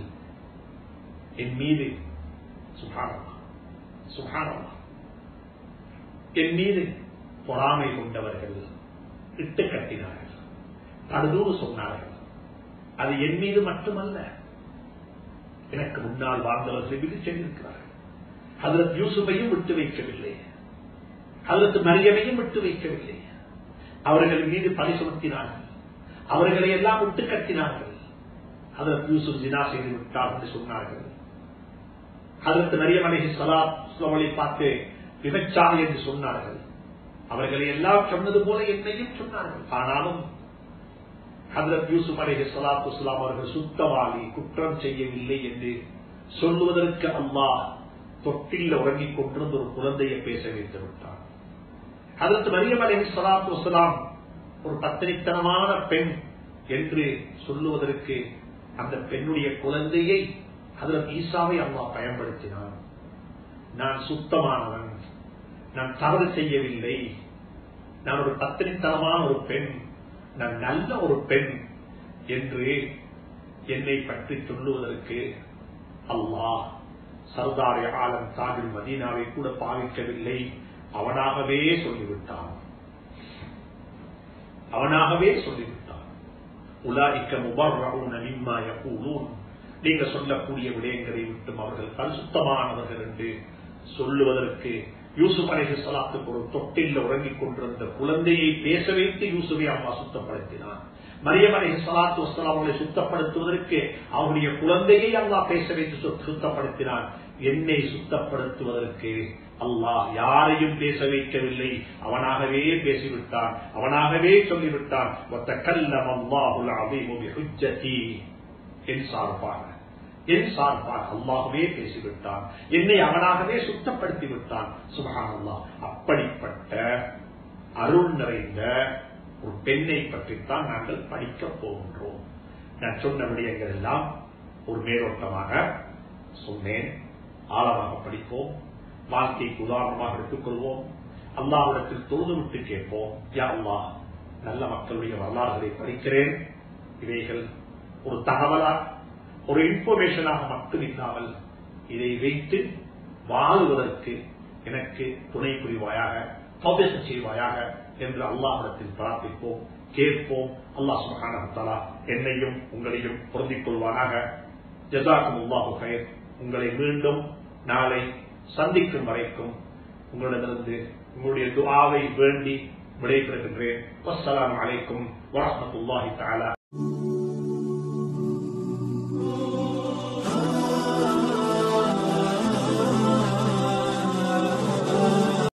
என் மீது சுப்ஹானல்லாஹ் சுப்ஹானல்லாஹ் என் மீது பொறாமை கொண்டவர்கள் இட்டு கட்டினார்கள் படுதூறு சொன்னார்கள் அது என் மீது மட்டுமல்ல எனக்கு முன்னால் வாழ்ந்தவர்களை மீது செய்திருக்கிறார்கள் ஹதரத் யூசுஃபையும் விட்டு வைக்கவில்லை ஹதரத் மரியமையும் விட்டு வைக்கவில்லை அவர்கள் மீது பழி சுமத்தினார்கள் அவர்களை எல்லாம் விட்டு கட்டினார்கள் ஹதரத் யூசுப் ஜினா செய்து விட்டார் என்று சொன்னார்கள் ஹதரத் மரியம் அலைஹி ஸலாத்து அவளை பார்த்து விபச்சாரி என்று சொன்னார்கள் அவர்களை எல்லாம் சொன்னது போல என்னையும் சொன்னார்கள் ஆனாலும் ஹதரத் யூசுப் அலைஹி ஸலாத்து வஸலாம் அவர்கள் சுத்தவாளி குற்றம் செய்யவில்லை என்று சொல்லுவதற்கு அல்லாஹ் தொட்டில் உறங்கிக் கொண்டிருந்த ஒரு குழந்தையை பேச வைத்து விட்டார் ஹதரத் மரியம் அலைஹி ஸலாத்து வஸலாம் ஒரு பத்திரித்தனமான பெண் என்று சொல்லுவதற்கு அந்த பெண்ணுடைய குழந்தையை ஹதரத் ஈசாவை அல்லாஹ் பயன்படுத்தினான் நான் சுத்தமானவன் நான் தவறு செய்யவில்லை நான் ஒரு பத்திரித்தனமான ஒரு பெண் நான் நல்ல ஒரு பெண் என்று என்னை பற்றி சொல்லுவதற்கு அல்லாஹ் சர்தாரி ஆலம் தாஜில் மதீனாவை கூட பாவிக்கவில்லை அவனாகவே சொல்லிவிட்டான் அவனாகவே சொல்லிவிட்டான் உலாய்க்க முபர்ரவுன மிம்மா யகூலூன் நீங்க சொல்லக்கூடிய விடயங்களை விட்டும் அவர்கள் பரிசுத்தமானவர்கள் என்று சொல்லுவதற்கு யூசுப் அலைஹி ஸலாத்துக்கு ஒரு தொட்டில் உறங்கிக் கொண்டிருந்த குழந்தையை பேச வைத்து யூசுஃபை அம்மா சுத்தப்படுத்தினான் மரியம் அலைஹி ஸலாத்து வஸலாம் அவர்களை சுத்தப்படுத்துவதற்கு அவருடைய குழந்தையை அல்லாஹ் பேச வைத்து சு- சுத்தப்படுத்தினான் என்னை சுத்தப்படுத்துவதற்கு அல்லாஹ் யாரையும் பேச வைக்கவில்லை அவனாகவே பேசிவிட்டான் அவனாகவே சொல்லிவிட்டான் ஒத்த கல்லம் அல்லாஹுல் அபீமுபி ஹுஜ்ஜதி என் சார்பாக என் சார்பாக அல்லாகவே பேசிவிட்டான் என்னை அவனாகவே சுத்தப்படுத்தி விட்டான் சுபகான் அல்லாஹ் அப்படிப்பட்ட அருள் நிறைந்த ஒரு பெண்ணை பற்றித்தான் நாங்கள் படிக்கப் போகின்றோம் நான் சொன்ன விடயங்கள் எல்லாம் ஒரு மேலோட்டமாக சொன்னேன் ஆழமாக படிப்போம் வாழ்க்கைக்கு உதாரணமாக எடுத்துக்கொள்வோம் அல்லாவிடத்தில் தொழுது விட்டு கேட்போம் யா அல்லாஹ் நல்ல மக்களுடைய வரலாறுகளை படிக்கிறேன் இவைகள் ஒரு தகவலா ஒரு இன்ஃபர்மேஷனாக மட்டும் இல்லாமல் இதை வைத்து வாழுவதற்கு எனக்கு துணை புரிவாயாக சௌதேசம் செய்வாயாக என்று அல்லாஹிடத்தில் பிரார்த்திப்போம் கேட்போம் அல்லாஹ் சுபஹானஹு என்னையும் உங்களையும் பொருந்திக் கொள்வானாக ஜசாக்கும் அல்லாஹு கயர் உங்களை மீண்டும் நாளை சந்திக்கும் வரைக்கும் உங்களிடமிருந்து உங்களுடைய துஆவை வேண்டி விடைபெறுகின்றேன் அஸ்ஸலாமு அலைக்கும் வரஹ்மத்துல்லாஹி தஆலா